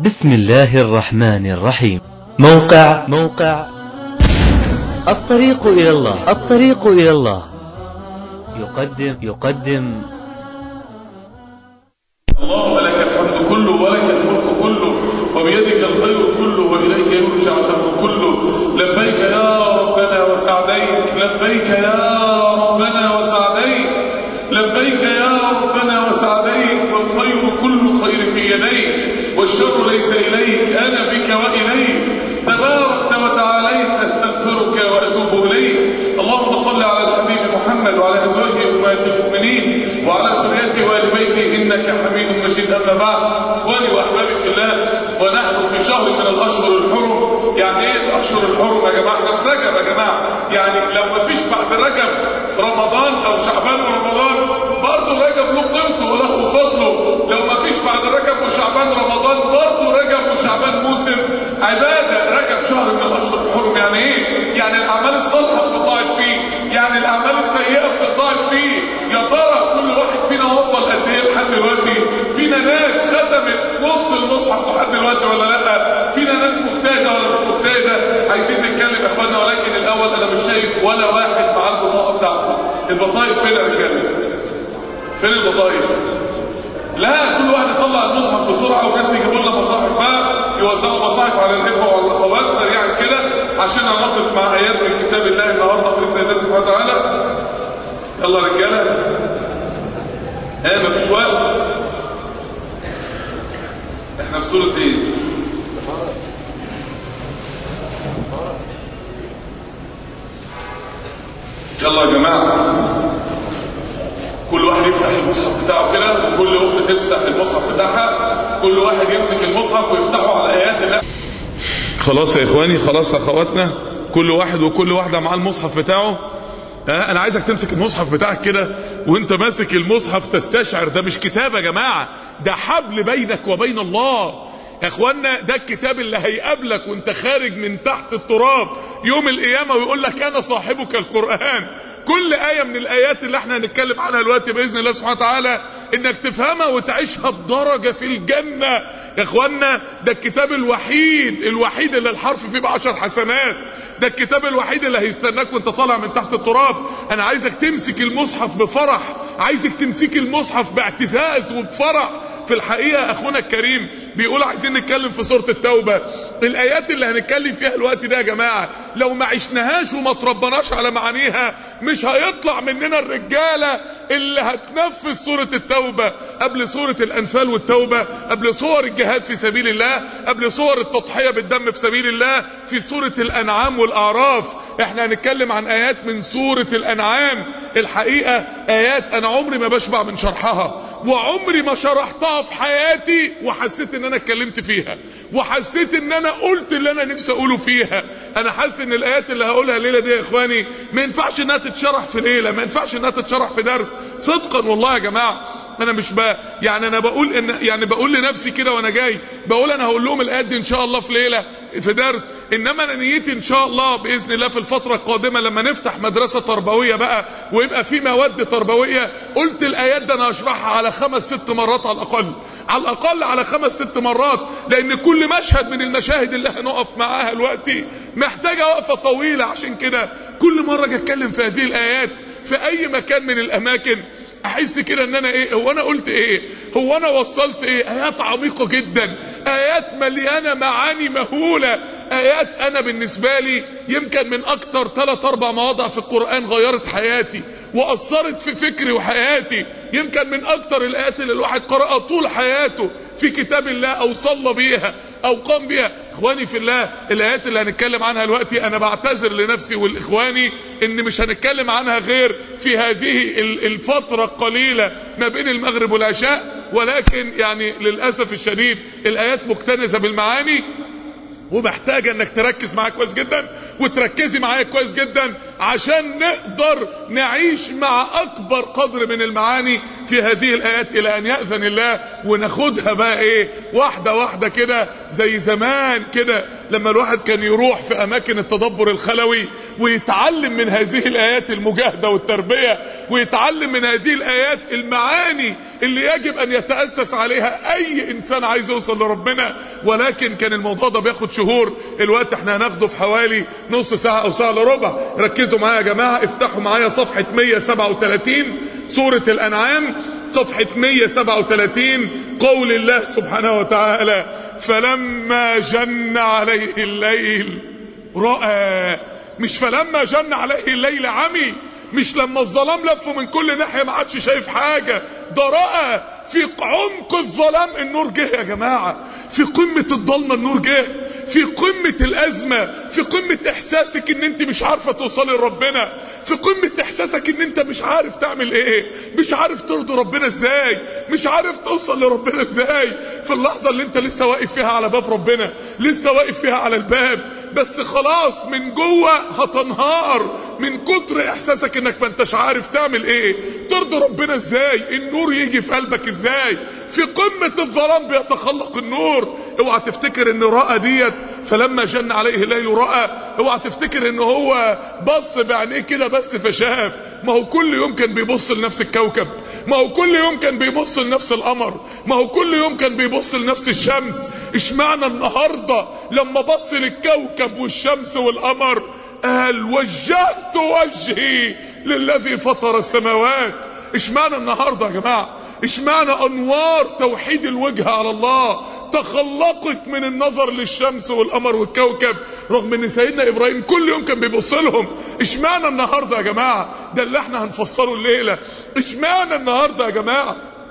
بسم الله الرحمن الرحيم موقع موقع الطريق إلى الله الطريق إلى الله يقدم يقدم اللهم لك الحمد كله ولك الملك كله وبيدك الخير كله وإليك يرجع الأمر كله لبيك يا ربنا وسعديك لبيك يا ربنا وسعديك لبيك يا ربنا وسعديك والخير كل الخير في يديك والشر ليس إليك أنا بك وإليك تباركت وتعاليت أستغفرك وأتوب إليك اللهم صل على الحبيب محمد وعلى أزواجه أمهات المؤمنين وعلى ذريته وآل بيته إنك حميد مجيد أما بعد إخواني وأحبابي في الله ونحن في شهر من الأشهر الحرم يعني إيه الأشهر الحرم يا جماعة احنا في رجب يا جماعة يعني لو ما فيش بعد رجب رمضان أو شعبان ورمضان برضه رجب له قيمته وله فضله لو ما فيش بعد رجب وشعبان رمضان برضه رجب وشعبان موسم عبادة رجب شهر من الأشهر الحرم يعني إيه؟ يعني الأعمال الصالحة بتضاعف فيه يعني الأعمال السيئة بتضاعف فيه يا ترى كل واحد فينا وصل قد إيه لحد دلوقتي فينا ناس ختمت نص المصحف لحد دلوقتي ولا لا فينا ناس مجتهدة ولا مش مجتهدة عايزين نتكلم يا اخوانا ولكن الأول أنا مش شايف ولا واحد مع البطاقة بتاعته البطايق فين يا رجالة فين البطايق لا كل واحد يطلع المصحف بسرعة والناس يجيبوا لنا مصاحف بقى يوزعوا مصاحف على الإخوة وعلى الأخوات سريعا كده عشان نقف مع آيات من كتاب الله النهاردة بإذن الله سبحانه وتعالى يلا رجالة ايه مفيش وقت احنا في سورة ايه يلا يا جماعة كل واحد يفتح المصحف بتاعه كده وكل اخت تمسح المصحف بتاعها كل واحد يمسك المصحف ويفتحه على ايات الله خلاص يا اخواني خلاص يا اخواتنا كل واحد وكل واحدة مع المصحف بتاعه ها انا عايزك تمسك المصحف بتاعك كده وانت ماسك المصحف تستشعر ده مش كتاب يا جماعة ده حبل بينك وبين الله يا اخوانا ده الكتاب اللي هيقابلك وانت خارج من تحت التراب يوم القيامة ويقول لك انا صاحبك القرآن كل آية من الآيات اللي احنا هنتكلم عنها دلوقتي بإذن الله سبحانه وتعالى انك تفهمها وتعيشها بدرجة في الجنة يا اخوانا ده الكتاب الوحيد الوحيد اللي الحرف فيه بعشر حسنات ده الكتاب الوحيد اللي هيستناك وانت طالع من تحت التراب انا عايزك تمسك المصحف بفرح عايزك تمسك المصحف باعتزاز وبفرح في الحقيقة اخونا الكريم بيقول عايزين نتكلم في سورة التوبة الايات اللي هنتكلم فيها الوقت ده يا جماعة لو ما عشناهاش وما تربناش على معانيها مش هيطلع مننا الرجالة اللي هتنفذ سورة التوبة قبل سورة الانفال والتوبة قبل صور الجهاد في سبيل الله قبل صور التضحية بالدم بسبيل الله في سورة الانعام والاعراف احنا هنتكلم عن ايات من سورة الانعام الحقيقة ايات انا عمري ما بشبع من شرحها وعمري ما شرحتها في حياتي وحسيت ان انا اتكلمت فيها وحسيت ان انا قلت اللي انا نفسي اقوله فيها انا حاسس ان الايات اللي هقولها الليله دي يا اخواني ما ينفعش انها تتشرح في ليله ما ينفعش انها تتشرح في درس صدقا والله يا جماعه انا مش بقى يعني انا بقول ان يعني بقول لنفسي كده وانا جاي بقول انا هقول لهم الايات دي ان شاء الله في ليله في درس انما انا نيتي ان شاء الله باذن الله في الفتره القادمه لما نفتح مدرسه تربويه بقى ويبقى في مواد تربويه قلت الايات ده انا هشرحها على خمس ست مرات على الاقل على الاقل على خمس ست مرات لان كل مشهد من المشاهد اللي هنقف معاها دلوقتي محتاجه وقفه طويله عشان كده كل مره اجي اتكلم في هذه الايات في اي مكان من الاماكن احس كده ان انا ايه هو انا قلت ايه هو انا وصلت ايه ايات عميقه جدا ايات مليانه معاني مهوله ايات انا بالنسبه لي يمكن من اكتر ثلاث اربع مواضع في القران غيرت حياتي واثرت في فكري وحياتي يمكن من اكتر الايات اللي الواحد قراها طول حياته في كتاب الله او صلى بيها او قام بيها اخواني في الله الايات اللي هنتكلم عنها دلوقتي انا بعتذر لنفسي والاخواني ان مش هنتكلم عنها غير في هذه الفتره القليله ما بين المغرب والعشاء ولكن يعني للاسف الشديد الايات مكتنزه بالمعاني ومحتاجة انك تركز معايا كويس جدا وتركزي معايا كويس جدا عشان نقدر نعيش مع اكبر قدر من المعاني في هذه الايات الى ان يأذن الله وناخدها بقى ايه واحدة واحدة كده زي زمان كده لما الواحد كان يروح في اماكن التدبر الخلوي ويتعلم من هذه الايات المجاهده والتربيه ويتعلم من هذه الايات المعاني اللي يجب ان يتاسس عليها اي انسان عايز يوصل لربنا ولكن كان الموضوع ده بياخد شهور الوقت احنا هناخده في حوالي نص ساعه او ساعه الا ربع ركزوا معايا يا جماعه افتحوا معايا صفحه 137 سوره الانعام صفحة 137 قول الله سبحانه وتعالى فلما جن عليه الليل رأى مش فلما جن عليه الليل عمي مش لما الظلام لفه من كل ناحية ما عادش شايف حاجة ده رأى في عمق الظلام النور جه يا جماعة في قمة الضلمة النور جه في قمة الأزمة في قمة إحساسك إن أنت مش عارفة توصلي لربنا في قمة إحساسك إن أنت مش عارف تعمل إيه مش عارف ترضي ربنا إزاي مش عارف توصل لربنا إزاي في اللحظة اللي أنت لسه واقف فيها على باب ربنا لسه واقف فيها على الباب بس خلاص من جوه هتنهار من كتر إحساسك إنك ما أنتش عارف تعمل إيه ترضي ربنا إزاي النور يجي في قلبك إزاي في قمة الظلام بيتخلق النور اوعى تفتكر ان رأى ديت فلما جن عليه الليل رأى اوعى تفتكر ان هو بص بعينيه كده بس فشاف ما هو كل يوم كان بيبص لنفس الكوكب ما هو كل يوم كان بيبص لنفس القمر ما هو كل يوم كان بيبص لنفس الشمس اشمعنى النهارده لما بص للكوكب والشمس والقمر قال وجهت وجهي للذي فطر السماوات اشمعنى النهارده يا جماعه اشمعنى انوار توحيد الوجه على الله تخلقت من النظر للشمس والقمر والكوكب رغم ان سيدنا ابراهيم كل يوم كان بيبص لهم اشمعنى النهارده يا جماعه ده اللي احنا هنفسره الليله اشمعنى النهارده يا جماعه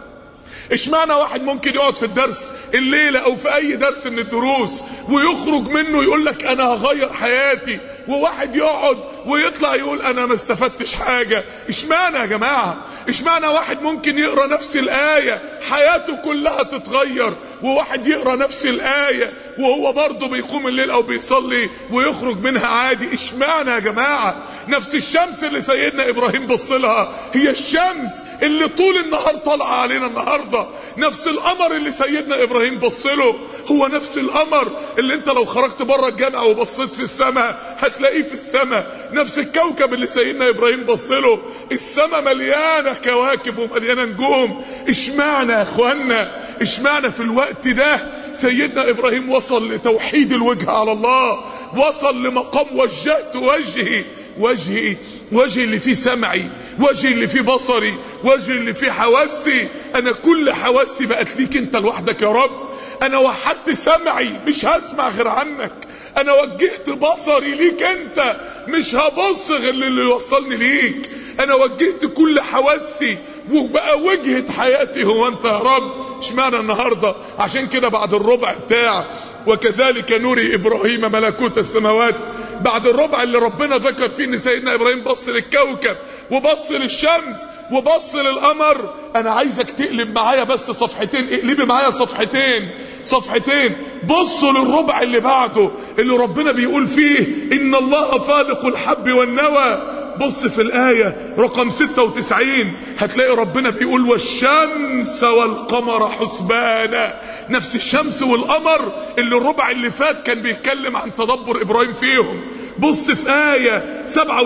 اشمعنى واحد ممكن يقعد في الدرس الليلة او في اي درس من الدروس ويخرج منه يقول لك انا هغير حياتي وواحد يقعد ويطلع يقول انا ما استفدتش حاجة اشمعنى يا جماعة اشمعنى واحد ممكن يقرأ نفس الآية حياته كلها تتغير وواحد يقرأ نفس الآية وهو برضه بيقوم الليل او بيصلي ويخرج منها عادي اشمعنى يا جماعة نفس الشمس اللي سيدنا ابراهيم بص لها هي الشمس اللي طول النهار طالعه علينا النهارده نفس القمر اللي سيدنا ابراهيم بص له هو نفس القمر اللي انت لو خرجت بره الجامعه وبصيت في السماء هتلاقيه في السماء نفس الكوكب اللي سيدنا ابراهيم بص له السماء مليانه كواكب ومليانه نجوم اشمعنى يا اخوانا اشمعنى في الوقت ده سيدنا ابراهيم وصل لتوحيد الوجه على الله وصل لمقام وجهت وجهي وجهي وجهي اللي فيه سمعي وجهي اللي فيه بصري وجهي اللي فيه حواسي انا كل حواسي بقت ليك انت لوحدك يا رب انا وحدت سمعي مش هسمع غير عنك انا وجهت بصري ليك انت مش هبص غير اللي يوصلني ليك انا وجهت كل حواسي وبقى وجهة حياتي هو انت يا رب اشمعنى النهاردة عشان كده بعد الربع بتاع وكذلك نوري ابراهيم ملكوت السماوات بعد الربع اللي ربنا ذكر فيه ان سيدنا ابراهيم بص للكوكب وبص للشمس وبص للقمر انا عايزك تقلب معايا بس صفحتين اقلبي معايا صفحتين صفحتين بصوا للربع اللي بعده اللي ربنا بيقول فيه ان الله فالق الحب والنوى بص في الآية رقم 96 هتلاقي ربنا بيقول والشمس والقمر حسبانا نفس الشمس والقمر اللي الربع اللي فات كان بيتكلم عن تدبر إبراهيم فيهم بص في آية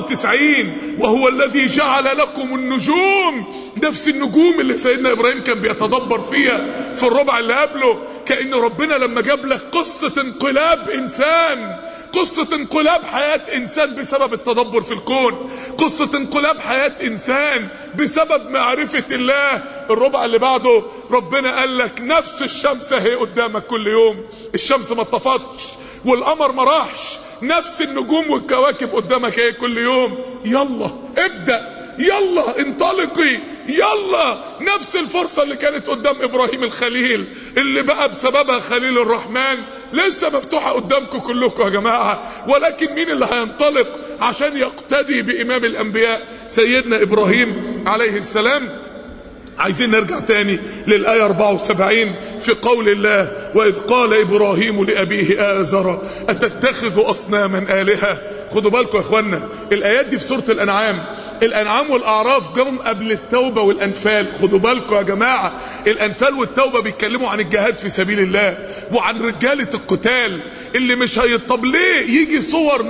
97 وهو الذي جعل لكم النجوم نفس النجوم اللي سيدنا إبراهيم كان بيتدبر فيها في الربع اللي قبله كأن ربنا لما جاب لك قصة انقلاب إنسان قصة انقلاب حياة انسان بسبب التدبر في الكون قصة انقلاب حياة انسان بسبب معرفة الله الربع اللي بعده ربنا قال لك نفس الشمس اهي قدامك كل يوم الشمس ما اتطفتش والقمر ما راحش نفس النجوم والكواكب قدامك اهي كل يوم يلا ابدأ يلا انطلقي يلا نفس الفرصة اللي كانت قدام ابراهيم الخليل اللي بقى بسببها خليل الرحمن لسه مفتوحة قدامكم كلكم يا جماعة ولكن مين اللي هينطلق عشان يقتدي بامام الانبياء سيدنا ابراهيم عليه السلام عايزين نرجع تاني للآية 74 في قول الله وإذ قال إبراهيم لأبيه آزر أتتخذ أصناما آلهة خدوا بالكم يا اخوانا الايات دي في سوره الانعام الانعام والاعراف جم قبل التوبه والانفال خدوا بالكم يا جماعه الانفال والتوبه بيتكلموا عن الجهاد في سبيل الله وعن رجاله القتال اللي مش هي طب ليه يجي صور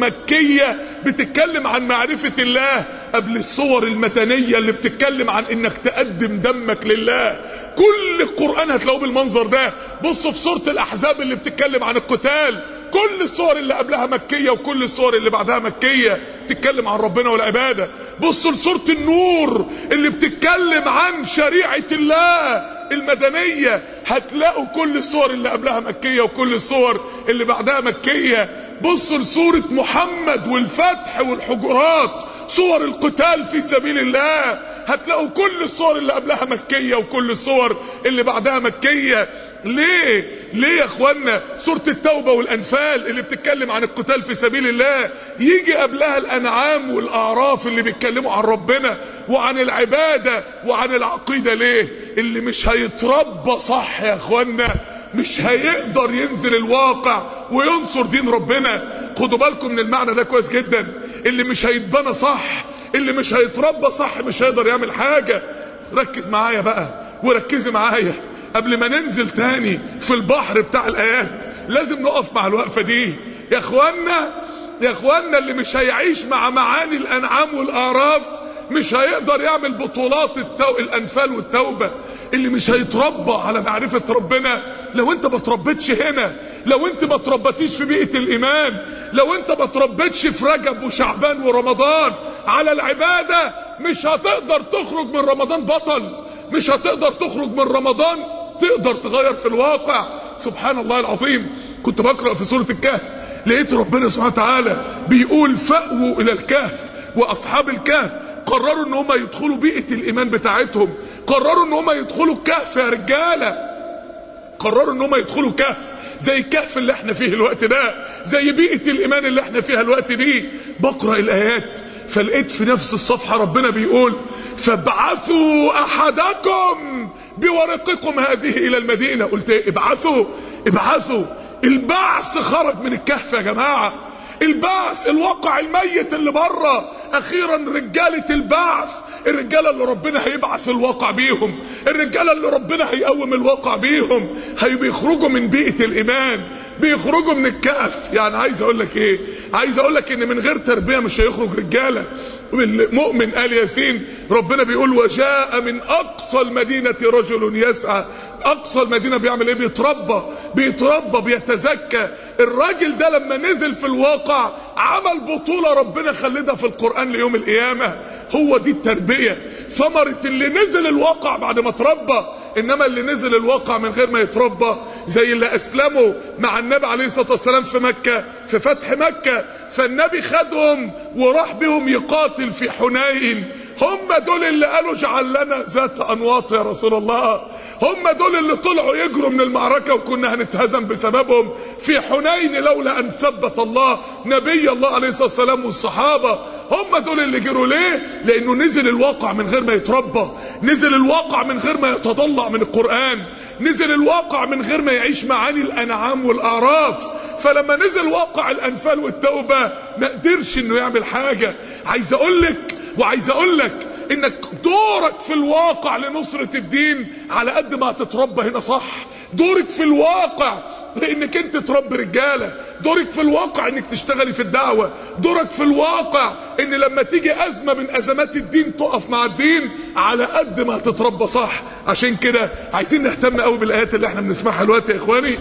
مكيه بتتكلم عن معرفه الله قبل الصور المتنيه اللي بتتكلم عن انك تقدم دمك لله كل القران هتلاقوه بالمنظر ده بصوا في سوره الاحزاب اللي بتتكلم عن القتال كل الصور اللي قبلها مكية وكل الصور اللي بعدها مكية بتتكلم عن ربنا والعبادة بصوا لسورة النور اللي بتتكلم عن شريعة الله المدنية هتلاقوا كل الصور اللي قبلها مكية وكل الصور اللي بعدها مكية بصوا لسورة محمد والفتح والحجرات صور القتال في سبيل الله هتلاقوا كل الصور اللي قبلها مكية وكل الصور اللي بعدها مكية ليه ليه يا اخوانا سورة التوبة والانفال اللي بتتكلم عن القتال في سبيل الله يجي قبلها الانعام والاعراف اللي بيتكلموا عن ربنا وعن العبادة وعن العقيدة ليه اللي مش هيتربى صح يا اخوانا مش هيقدر ينزل الواقع وينصر دين ربنا خدوا بالكم من المعنى ده كويس جدا اللي مش هيتبنى صح اللي مش هيتربى صح مش هيقدر يعمل حاجة ركز معايا بقى وركزي معايا قبل ما ننزل تاني في البحر بتاع الايات لازم نقف مع الوقفة دي يا اخوانا يا اخوانا اللي مش هيعيش مع معاني الانعام والاعراف مش هيقدر يعمل بطولات التو... الانفال والتوبه اللي مش هيتربى على معرفه ربنا لو انت ما تربيتش هنا لو انت ما تربيتيش في بيئه الايمان لو انت ما تربيتش في رجب وشعبان ورمضان على العباده مش هتقدر تخرج من رمضان بطل مش هتقدر تخرج من رمضان تقدر تغير في الواقع سبحان الله العظيم كنت بقرا في سوره الكهف لقيت ربنا سبحانه وتعالى بيقول فأووا الى الكهف واصحاب الكهف قرروا ان هم يدخلوا بيئة الايمان بتاعتهم قرروا ان هم يدخلوا الكهف يا رجالة قرروا ان هم يدخلوا كهف زي الكهف اللي احنا فيه الوقت ده زي بيئة الايمان اللي احنا فيها الوقت دي بقرأ الايات فلقيت في نفس الصفحة ربنا بيقول فابعثوا احدكم بورقكم هذه الى المدينة قلت ايه ابعثوا ابعثوا البعث خرج من الكهف يا جماعة البعث الواقع الميت اللي بره اخيرا رجالة البعث الرجالة اللي ربنا هيبعث الواقع بيهم الرجالة اللي ربنا هيقوم الواقع بيهم هي بيخرجوا من بيئة الايمان بيخرجوا من الكهف يعني عايز اقول لك ايه عايز اقول لك ان من غير تربية مش هيخرج رجالة المؤمن آل ياسين ربنا بيقول وجاء من اقصى المدينة رجل يسعى اقصى المدينة بيعمل ايه بيتربى بيتربى بيتزكى الراجل ده لما نزل في الواقع عمل بطولة ربنا خلدها في القرآن ليوم القيامة هو دي التربية ثمرة اللي نزل الواقع بعد ما تربى انما اللي نزل الواقع من غير ما يتربى زي اللي اسلموا مع النبي عليه الصلاة والسلام في مكة في فتح مكة فالنبي خدهم وراح بهم يقاتل في حنين هم دول اللي قالوا اجعل لنا ذات انواط يا رسول الله هم دول اللي طلعوا يجروا من المعركة وكنا هنتهزم بسببهم في حنين لولا ان ثبت الله نبي الله عليه الصلاة والسلام والصحابة هم دول اللي جروا ليه لانه نزل الواقع من غير ما يتربى نزل الواقع من غير ما يتضلع من القرآن نزل الواقع من غير ما يعيش معاني الانعام والاعراف فلما نزل واقع الانفال والتوبة ما قدرش انه يعمل حاجة عايز اقول لك وعايز اقول لك انك دورك في الواقع لنصرة الدين على قد ما هتتربى هنا صح دورك في الواقع لانك انت تربي رجاله دورك في الواقع انك تشتغلي في الدعوه دورك في الواقع ان لما تيجي ازمه من ازمات الدين تقف مع الدين على قد ما هتتربى صح عشان كده عايزين نهتم قوي بالايات اللي احنا بنسمعها دلوقتي يا اخواني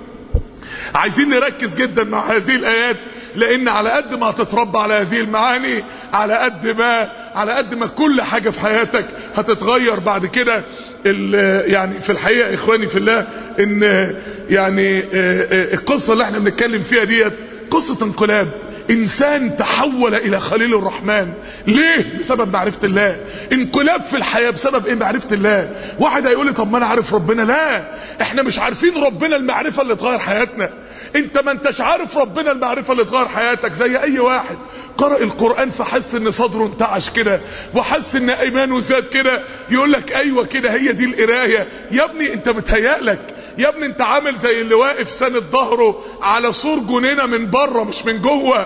عايزين نركز جدا مع هذه الايات لان على قد ما هتتربى على هذه المعاني على قد ما على قد ما كل حاجة في حياتك هتتغير بعد كده يعني في الحقيقة يا اخواني في الله ان يعني القصة اللي احنا بنتكلم فيها ديت قصة انقلاب انسان تحول الى خليل الرحمن ليه بسبب معرفة الله انقلاب في الحياة بسبب ايه معرفة الله واحد هيقول لي طب ما انا عارف ربنا لا احنا مش عارفين ربنا المعرفة اللي تغير حياتنا انت ما انتش عارف ربنا المعرفة اللي تغير حياتك زي اي واحد قرأ القرآن فحس ان صدره انتعش كده وحس ان ايمانه زاد كده يقول لك ايوه كده هي دي القراية يا ابني انت متهيألك يا ابني انت عامل زي اللي واقف ساند ظهره على سور جنينه من بره مش من جوه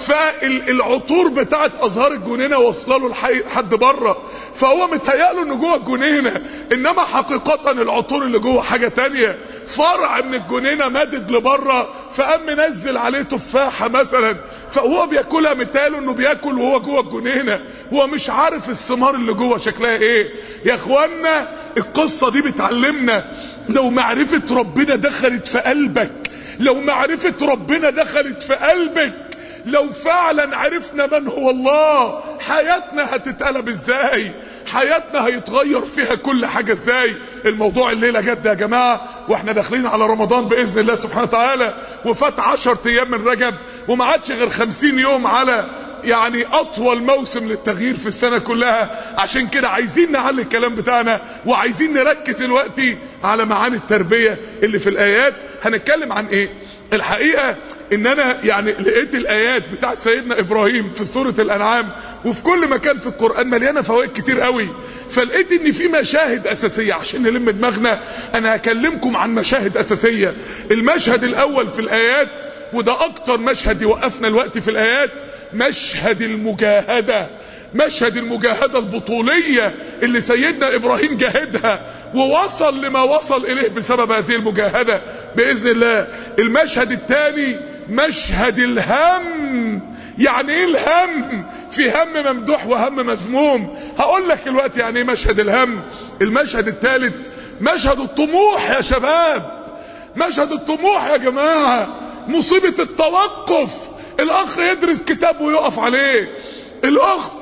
فالعطور بتاعت ازهار الجنينه واصله له لحد بره فهو متهيأله انه جوه الجنينه انما حقيقه العطور اللي جوه حاجه تانية فرع من الجنينه مادد لبره فقام منزل عليه تفاحه مثلا فهو بياكلها متهيأله انه بياكل وهو جوه الجنينه هو مش عارف الثمار اللي جوه شكلها ايه يا اخوانا القصه دي بتعلمنا لو معرفه ربنا دخلت في قلبك لو معرفه ربنا دخلت في قلبك لو فعلا عرفنا من هو الله حياتنا هتتقلب ازاي حياتنا هيتغير فيها كل حاجة ازاي الموضوع الليلة جد يا جماعة واحنا داخلين على رمضان بإذن الله سبحانه وتعالى وفات عشر ايام من رجب وما عادش غير خمسين يوم على يعني اطول موسم للتغيير في السنة كلها عشان كده عايزين نعلي الكلام بتاعنا وعايزين نركز الوقت على معاني التربية اللي في الايات هنتكلم عن ايه الحقيقة ان انا يعني لقيت الايات بتاعت سيدنا ابراهيم في سورة الانعام وفي كل مكان في القرآن مليانة فوائد كتير قوي فلقيت ان في مشاهد اساسية عشان نلم دماغنا انا هكلمكم عن مشاهد اساسية المشهد الاول في الايات وده اكتر مشهد يوقفنا الوقت في الايات مشهد المجاهدة مشهد المجاهدة البطولية اللي سيدنا ابراهيم جاهدها ووصل لما وصل اليه بسبب هذه المجاهدة باذن الله المشهد الثاني مشهد الهم يعني ايه الهم في هم ممدوح وهم مذموم هقول لك الوقت يعني ايه مشهد الهم المشهد الثالث مشهد الطموح يا شباب مشهد الطموح يا جماعة مصيبة التوقف الاخ يدرس كتاب ويقف عليه الاخ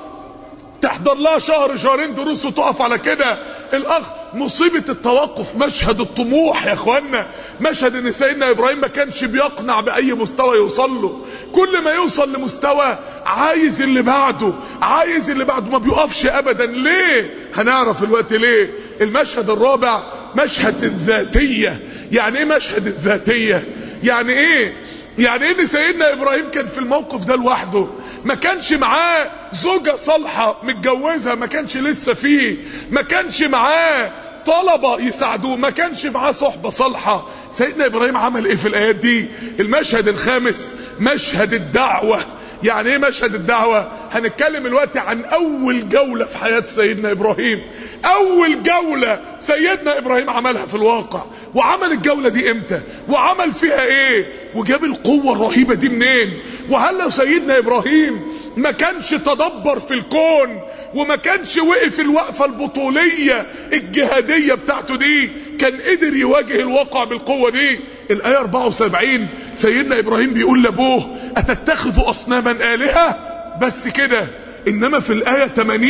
تحضر لها شهر شهرين دروس وتقف على كده الاخ مصيبة التوقف مشهد الطموح يا اخوانا مشهد ان سيدنا ابراهيم ما كانش بيقنع باي مستوى يوصل له كل ما يوصل لمستوى عايز اللي بعده عايز اللي بعده ما بيقفش ابدا ليه هنعرف الوقت ليه المشهد الرابع مشهد الذاتية يعني ايه مشهد الذاتية يعني ايه يعني ايه ان سيدنا ابراهيم كان في الموقف ده لوحده ما كانش معاه زوجة صالحة متجوزة ما كانش لسه فيه ما كانش معاه طلبة يساعدوه ما كانش معاه صحبة صالحة سيدنا ابراهيم عمل ايه في الايات دي المشهد الخامس مشهد الدعوة يعني ايه مشهد الدعوة هنتكلم الوقت عن اول جولة في حياة سيدنا ابراهيم اول جولة سيدنا ابراهيم عملها في الواقع وعمل الجولة دي امتى وعمل فيها ايه وجاب القوة الرهيبة دي منين وهل لو سيدنا ابراهيم ما كانش تدبر في الكون وما كانش وقف الوقفة البطولية الجهادية بتاعته دي كان قدر يواجه الواقع بالقوة دي الآية 74 سيدنا إبراهيم بيقول لأبوه أتتخذ أصناما آلهة بس كده إنما في الآية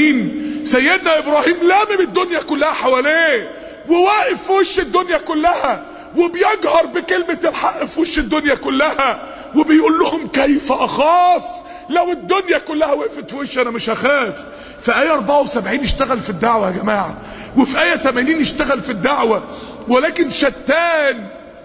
80 سيدنا إبراهيم لامم الدنيا كلها حواليه وواقف في وش الدنيا كلها وبيجهر بكلمة الحق في وش الدنيا كلها وبيقول لهم كيف أخاف لو الدنيا كلها وقفت في وشي انا مش هخاف في آية 74 اشتغل في الدعوة يا جماعة وفي آية 80 اشتغل في الدعوة ولكن شتان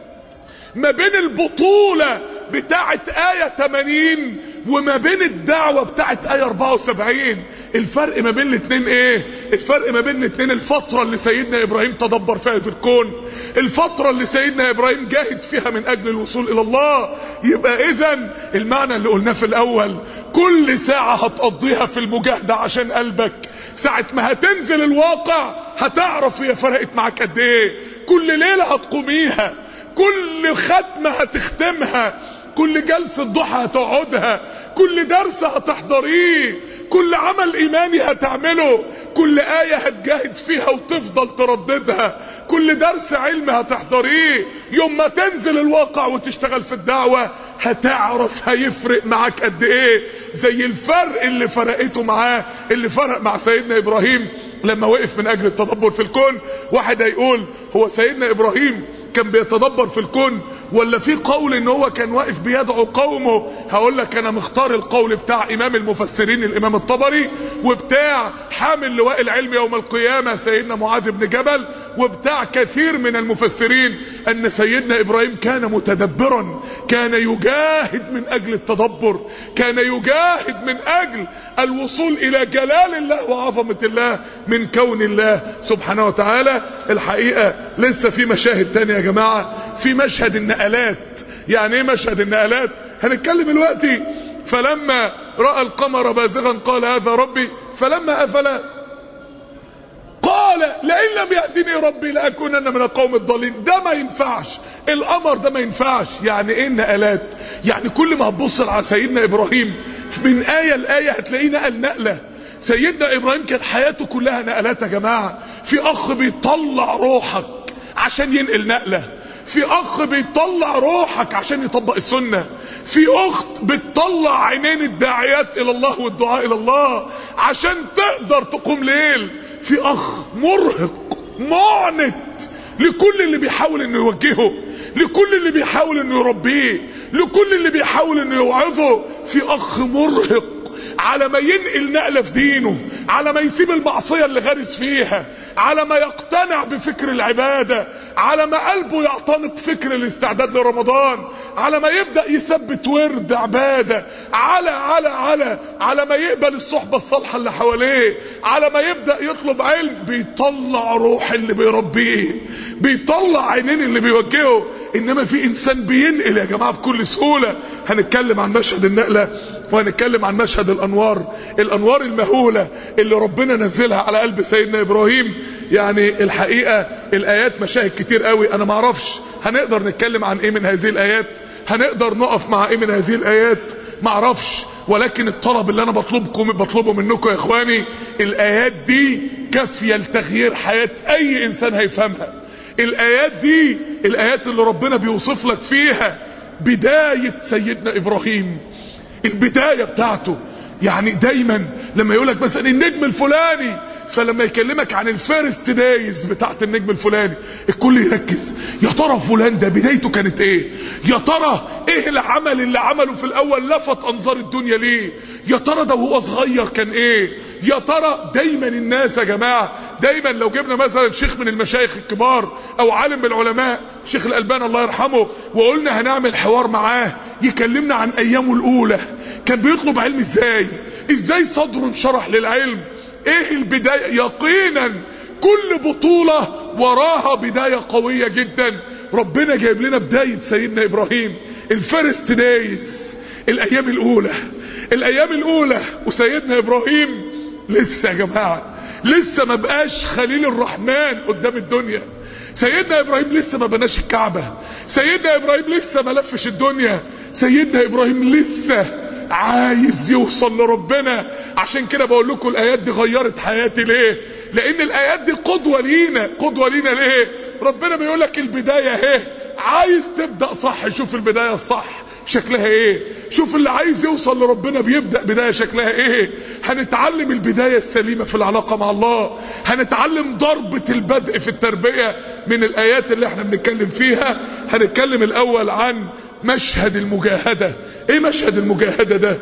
ما بين البطولة بتاعة آية 80 وما بين الدعوة بتاعة آية 74 الفرق ما بين الاثنين ايه الفرق ما بين الاثنين الفترة اللي سيدنا ابراهيم تدبر فيها في الكون الفترة اللي سيدنا ابراهيم جاهد فيها من اجل الوصول الى الله يبقى اذا المعنى اللي قلناه في الاول كل ساعة هتقضيها في المجاهدة عشان قلبك ساعة ما هتنزل الواقع هتعرف هي فرقت معاك قد ايه كل ليلة هتقوميها كل ختمة هتختمها كل جلسة ضحى هتقعدها كل درس هتحضريه كل عمل ايماني هتعمله كل آية هتجاهد فيها وتفضل ترددها كل درس علم هتحضريه يوم ما تنزل الواقع وتشتغل في الدعوة هتعرف هيفرق معاك قد ايه زي الفرق اللي فرقته معاه اللي فرق مع سيدنا ابراهيم لما وقف من اجل التدبر في الكون واحد هيقول هو سيدنا ابراهيم كان بيتدبر في الكون ولا في قول ان هو كان واقف بيدعو قومه هقول لك انا مختار القول بتاع امام المفسرين الامام الطبري وبتاع حامل لواء العلم يوم القيامة سيدنا معاذ بن جبل وبتاع كثير من المفسرين ان سيدنا ابراهيم كان متدبرا كان يجاهد من اجل التدبر كان يجاهد من اجل الوصول الى جلال الله وعظمة الله من كون الله سبحانه وتعالى الحقيقة لسه في مشاهد تانية يا جماعة في مشهد النقلات يعني ايه مشهد النقلات هنتكلم دلوقتي فلما رأى القمر بازغا قال هذا ربي فلما أفل قال لئن لم يهدني ربي لأكونن من القوم الضالين ده ما ينفعش القمر ده ما ينفعش يعني ايه النقلات يعني كل ما هتبص على سيدنا ابراهيم من آية لآية هتلاقيه نقل نقلة سيدنا ابراهيم كان حياته كلها نقلات يا جماعة في اخ بيطلع روحك عشان ينقل نقلة في اخ بيطلع روحك عشان يطبق السنة في اخت بتطلع عينين الداعيات الى الله والدعاء الى الله عشان تقدر تقوم ليل في اخ مرهق معنت لكل اللي بيحاول انه يوجهه لكل اللي بيحاول انه يربيه لكل اللي بيحاول انه يوعظه في اخ مرهق على ما ينقل نقلة في دينه على ما يسيب المعصية اللي غارس فيها على ما يقتنع بفكر العبادة على ما قلبه يعتنق فكر الاستعداد لرمضان على ما يبدأ يثبت ورد عبادة على على على على ما يقبل الصحبة الصالحة اللي حواليه على ما يبدأ يطلب علم بيطلع روح اللي بيربيه بيطلع عينين اللي بيوجهه انما في انسان بينقل يا جماعة بكل سهولة هنتكلم عن مشهد النقلة وهنتكلم عن مشهد الانوار الانوار المهولة اللي ربنا نزلها على قلب سيدنا ابراهيم يعني الحقيقة الايات مشاهد كتير قوي انا معرفش هنقدر نتكلم عن ايه من هذه الايات هنقدر نقف مع ايه من هذه الايات معرفش ولكن الطلب اللي انا بطلبكم بطلبه منكم يا اخواني الايات دي كافية لتغيير حياة اي انسان هيفهمها الايات دي الايات اللي ربنا بيوصف لك فيها بداية سيدنا ابراهيم البداية بتاعته يعني دايما لما يقولك مثلا النجم الفلاني فلما يكلمك عن الفيرست دايز بتاعت النجم الفلاني الكل يركز يا ترى فلان ده بدايته كانت ايه يا ترى ايه العمل اللي عمله في الاول لفت انظار الدنيا ليه يا ترى ده وهو صغير كان ايه يا ترى دايما الناس يا جماعة دايما لو جبنا مثلا شيخ من المشايخ الكبار او عالم من العلماء شيخ الالبان الله يرحمه وقلنا هنعمل حوار معاه يكلمنا عن ايامه الاولى كان بيطلب علم ازاي ازاي صدره انشرح للعلم ايه البداية يقينا كل بطولة وراها بداية قوية جدا ربنا جايب لنا بداية سيدنا ابراهيم الفيرست دايز الايام الاولى الايام الاولى وسيدنا ابراهيم لسه يا جماعة لسه ما بقاش خليل الرحمن قدام الدنيا سيدنا ابراهيم لسه ما بناش الكعبة سيدنا ابراهيم لسه ما لفش الدنيا سيدنا ابراهيم لسه عايز يوصل لربنا عشان كده بقول لكم الايات دي غيرت حياتي ليه لان الايات دي قدوة لينا قدوة لينا ليه ربنا بيقول لك البداية اهي عايز تبدأ صح شوف البداية الصح شكلها ايه شوف اللي عايز يوصل لربنا بيبدأ بداية شكلها ايه هنتعلم البداية السليمة في العلاقة مع الله هنتعلم ضربة البدء في التربية من الايات اللي احنا بنتكلم فيها هنتكلم الاول عن مشهد المجاهدة ايه مشهد المجاهدة ده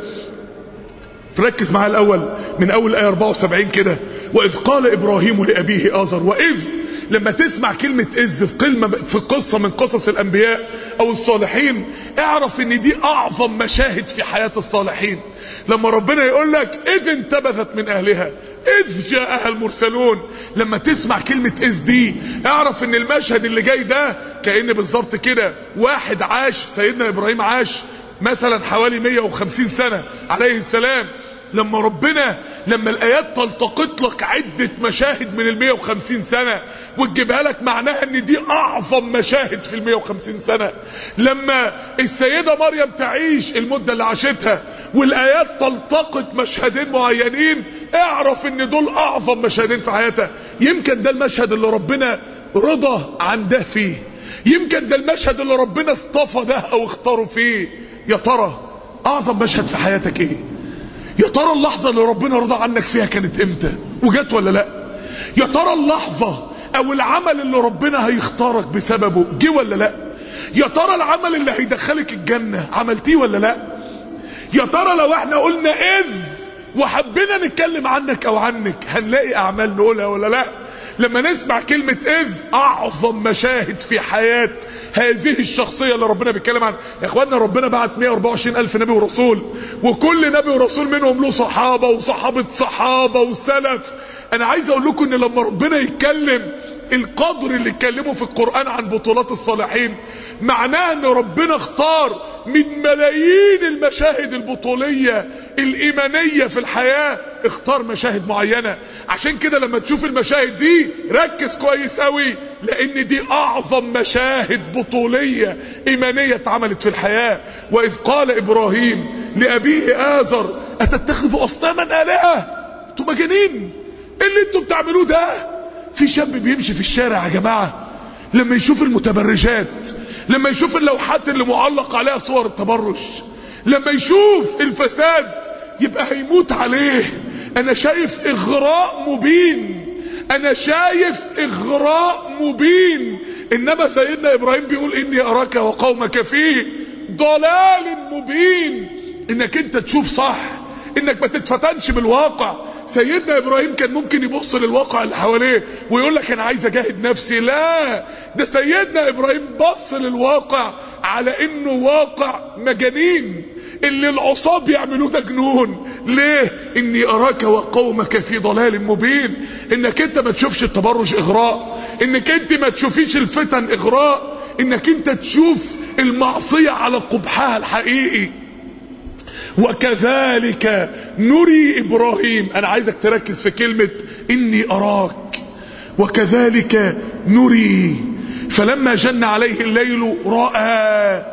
فركز معايا الاول من اول ايه 74 كده واذ قال ابراهيم لابيه ازر واذ لما تسمع كلمة إذ في كلمة في قصة من قصص الأنبياء أو الصالحين اعرف إن دي أعظم مشاهد في حياة الصالحين لما ربنا يقول لك إذ انتبذت من أهلها إذ جاءها المرسلون لما تسمع كلمة إذ دي اعرف إن المشهد اللي جاي ده كأن بالظبط كده واحد عاش سيدنا إبراهيم عاش مثلا حوالي 150 سنة عليه السلام لما ربنا لما الايات تلتقط لك عدة مشاهد من ال 150 سنة وتجيبها لك معناها ان دي اعظم مشاهد في ال 150 سنة لما السيدة مريم تعيش المدة اللي عاشتها والايات تلتقط مشهدين معينين اعرف ان دول اعظم مشهدين في حياتها يمكن ده المشهد اللي ربنا رضى عن ده فيه يمكن ده المشهد اللي ربنا اصطفى ده او اختاره فيه يا ترى اعظم مشهد في حياتك ايه يا ترى اللحظة اللي ربنا رضى عنك فيها كانت امتى وجت ولا لا يا ترى اللحظة او العمل اللي ربنا هيختارك بسببه جه ولا لا يا ترى العمل اللي هيدخلك الجنة عملتيه ولا لا يا ترى لو احنا قلنا اذ وحبينا نتكلم عنك او عنك هنلاقي اعمال نقولها ولا لا لما نسمع كلمة اذ اعظم مشاهد في حياة هذه الشخصية اللي ربنا بيتكلم عنها يا اخوانا ربنا بعت 124 الف نبي ورسول وكل نبي ورسول منهم له صحابة وصحابة صحابة وسلف انا عايز اقول لكم ان لما ربنا يتكلم القدر اللي اتكلموا في القرآن عن بطولات الصالحين معناه ان ربنا اختار من ملايين المشاهد البطولية الايمانية في الحياة اختار مشاهد معينة عشان كده لما تشوف المشاهد دي ركز كويس قوي لان دي اعظم مشاهد بطولية ايمانية اتعملت في الحياة واذ قال ابراهيم لابيه ازر اتتخذ اصناما الهة انتوا مجانين ايه اللي انتوا بتعملوه ده في شاب بيمشي في الشارع يا جماعة لما يشوف المتبرجات لما يشوف اللوحات اللي معلق عليها صور التبرج لما يشوف الفساد يبقى هيموت عليه انا شايف اغراء مبين انا شايف اغراء مبين انما سيدنا ابراهيم بيقول اني اراك وقومك فيه ضلال مبين انك انت تشوف صح انك ما تتفتنش بالواقع سيدنا ابراهيم كان ممكن يبص للواقع اللي حواليه ويقول لك انا عايز اجاهد نفسي لا ده سيدنا ابراهيم بص للواقع على انه واقع مجانين اللي العصاة بيعملوه ده جنون ليه اني اراك وقومك في ضلال مبين انك انت ما تشوفش التبرج اغراء انك انت ما تشوفيش الفتن اغراء انك انت تشوف المعصية على قبحها الحقيقي وكذلك نري ابراهيم انا عايزك تركز في كلمة اني اراك وكذلك نري فلما جن عليه الليل رأى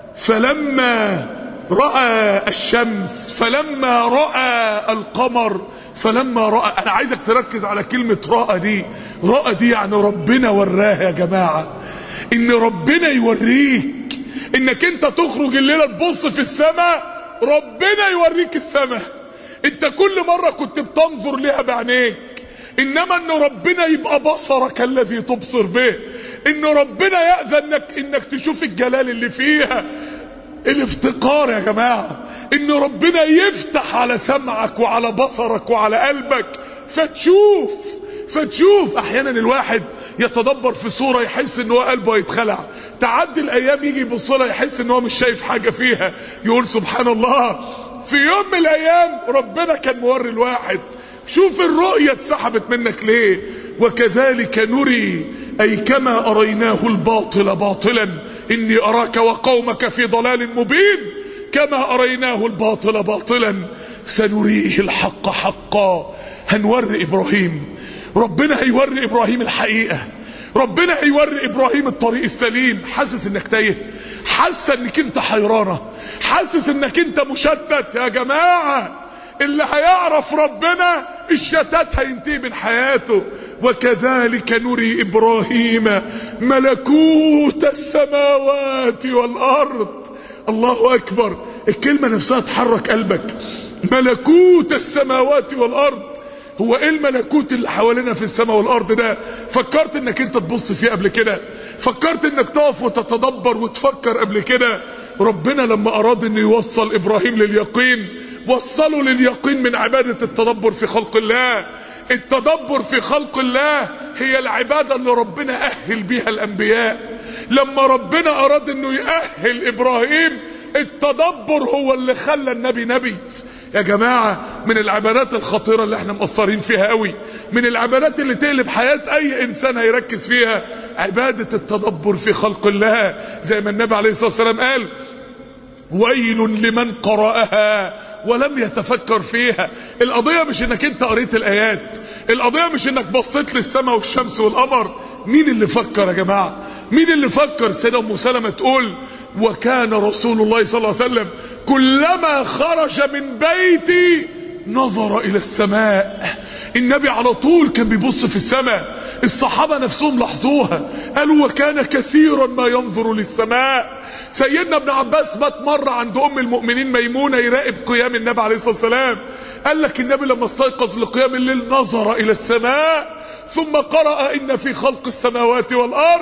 فلما رأى الشمس فلما رأى القمر فلما رأى انا عايزك تركز على كلمة رأى دي رأى دي يعني ربنا وراه يا جماعة ان ربنا يوريك انك انت تخرج الليلة تبص في السماء ربنا يوريك السماء انت كل مرة كنت بتنظر لها بعينيك انما ان ربنا يبقى بصرك الذي تبصر به ان ربنا يأذن انك, انك تشوف الجلال اللي فيها الافتقار يا جماعة ان ربنا يفتح على سمعك وعلى بصرك وعلى قلبك فتشوف فتشوف احيانا الواحد يتدبر في صورة يحس ان هو قلبه هيتخلع تعدي الايام يجي يبص لها يحس ان هو مش شايف حاجة فيها يقول سبحان الله في يوم من الايام ربنا كان موري الواحد شوف الرؤية اتسحبت منك ليه وكذلك نري اي كما اريناه الباطل باطلا اني اراك وقومك في ضلال مبين كما اريناه الباطل باطلا سنريه الحق حقا هنوري ابراهيم ربنا هيوري ابراهيم الحقيقة ربنا هيوري ابراهيم الطريق السليم حاسس انك تايه حاسس انك انت حيرانة حاسس انك انت مشتت يا جماعة اللي هيعرف ربنا الشتات هينتهي من حياته وكذلك نري ابراهيم ملكوت السماوات والارض الله اكبر الكلمة نفسها تحرك قلبك ملكوت السماوات والارض هو ايه الملكوت اللي حوالينا في السماء والارض ده فكرت انك انت تبص فيه قبل كده فكرت انك تقف وتتدبر وتفكر قبل كده ربنا لما اراد انه يوصل ابراهيم لليقين وصلوا لليقين من عبادة التدبر في خلق الله التدبر في خلق الله هي العبادة اللي ربنا أهل بيها الأنبياء لما ربنا أراد أنه يأهل إبراهيم التدبر هو اللي خلى النبي نبي يا جماعة من العبادات الخطيرة اللي احنا مقصرين فيها قوي من العبادات اللي تقلب حياة اي انسان هيركز فيها عبادة التدبر في خلق الله زي ما النبي عليه الصلاة والسلام قال ويل لمن قرأها ولم يتفكر فيها القضية مش انك انت قريت الايات القضية مش انك بصيت للسماء والشمس والقمر مين اللي فكر يا جماعة مين اللي فكر سيدة ام سلمة تقول وكان رسول الله صلى الله عليه وسلم كلما خرج من بيتي نظر الى السماء النبي على طول كان بيبص في السماء الصحابة نفسهم لاحظوها قالوا وكان كثيرا ما ينظر للسماء سيدنا ابن عباس مات مرة عند ام المؤمنين ميمونة يراقب قيام النبي عليه الصلاة والسلام قال لك النبي لما استيقظ لقيام الليل نظر الى السماء ثم قرأ ان في خلق السماوات والارض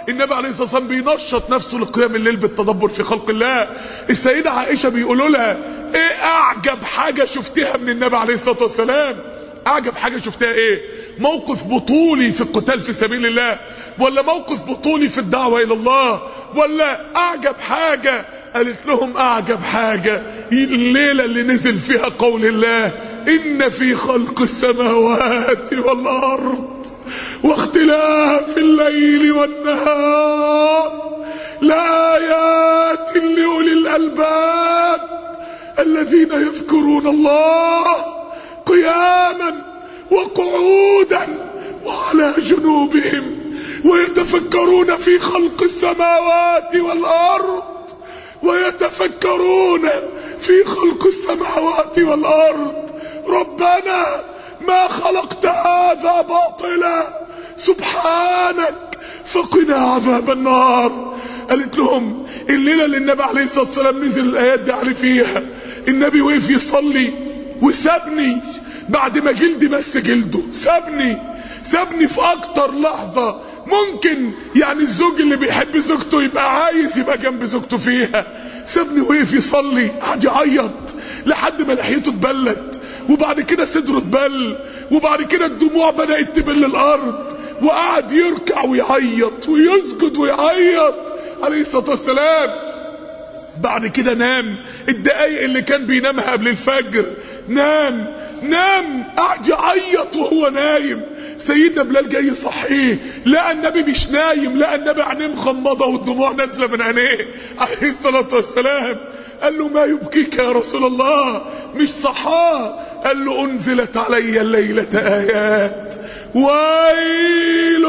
النبي عليه الصلاه والسلام بينشط نفسه لقيام الليل بالتدبر في خلق الله السيده عائشه بيقولوا لها ايه اعجب حاجه شفتها من النبي عليه الصلاه والسلام اعجب حاجه شفتها ايه موقف بطولي في القتال في سبيل الله ولا موقف بطولي في الدعوه الى الله ولا اعجب حاجه قالت لهم اعجب حاجه الليله اللي نزل فيها قول الله ان في خلق السماوات والارض واختلاف الليل والنهار لآيات لأولي الألباب الذين يذكرون الله قياما وقعودا وعلى جنوبهم ويتفكرون في خلق السماوات والأرض ويتفكرون في خلق السماوات والأرض ربنا ما خلقت هذا باطلا سبحانك فقنا عذاب النار قالت لهم الليله اللي النبي عليه الصلاه والسلام نزل الايات دي عليه فيها النبي وقف يصلي وسابني بعد ما جلدي مس جلده سابني سابني في اكتر لحظه ممكن يعني الزوج اللي بيحب زوجته يبقى عايز يبقى جنب زوجته فيها سابني وقف يصلي قعد يعيط لحد ما لحيته اتبلت وبعد كده صدره اتبل وبعد كده الدموع بدأت تبل الأرض وقعد يركع ويعيط ويسجد ويعيط عليه الصلاة والسلام بعد كده نام الدقايق اللي كان بينامها قبل الفجر نام نام قعد يعيط وهو نايم سيدنا بلال جاي يصحيه لقى النبي مش نايم لقى النبي عينيه مغمضه والدموع نازله من عينيه عليه الصلاه والسلام قال له ما يبكيك يا رسول الله مش صحاه قال له انزلت علي الليله ايات ويل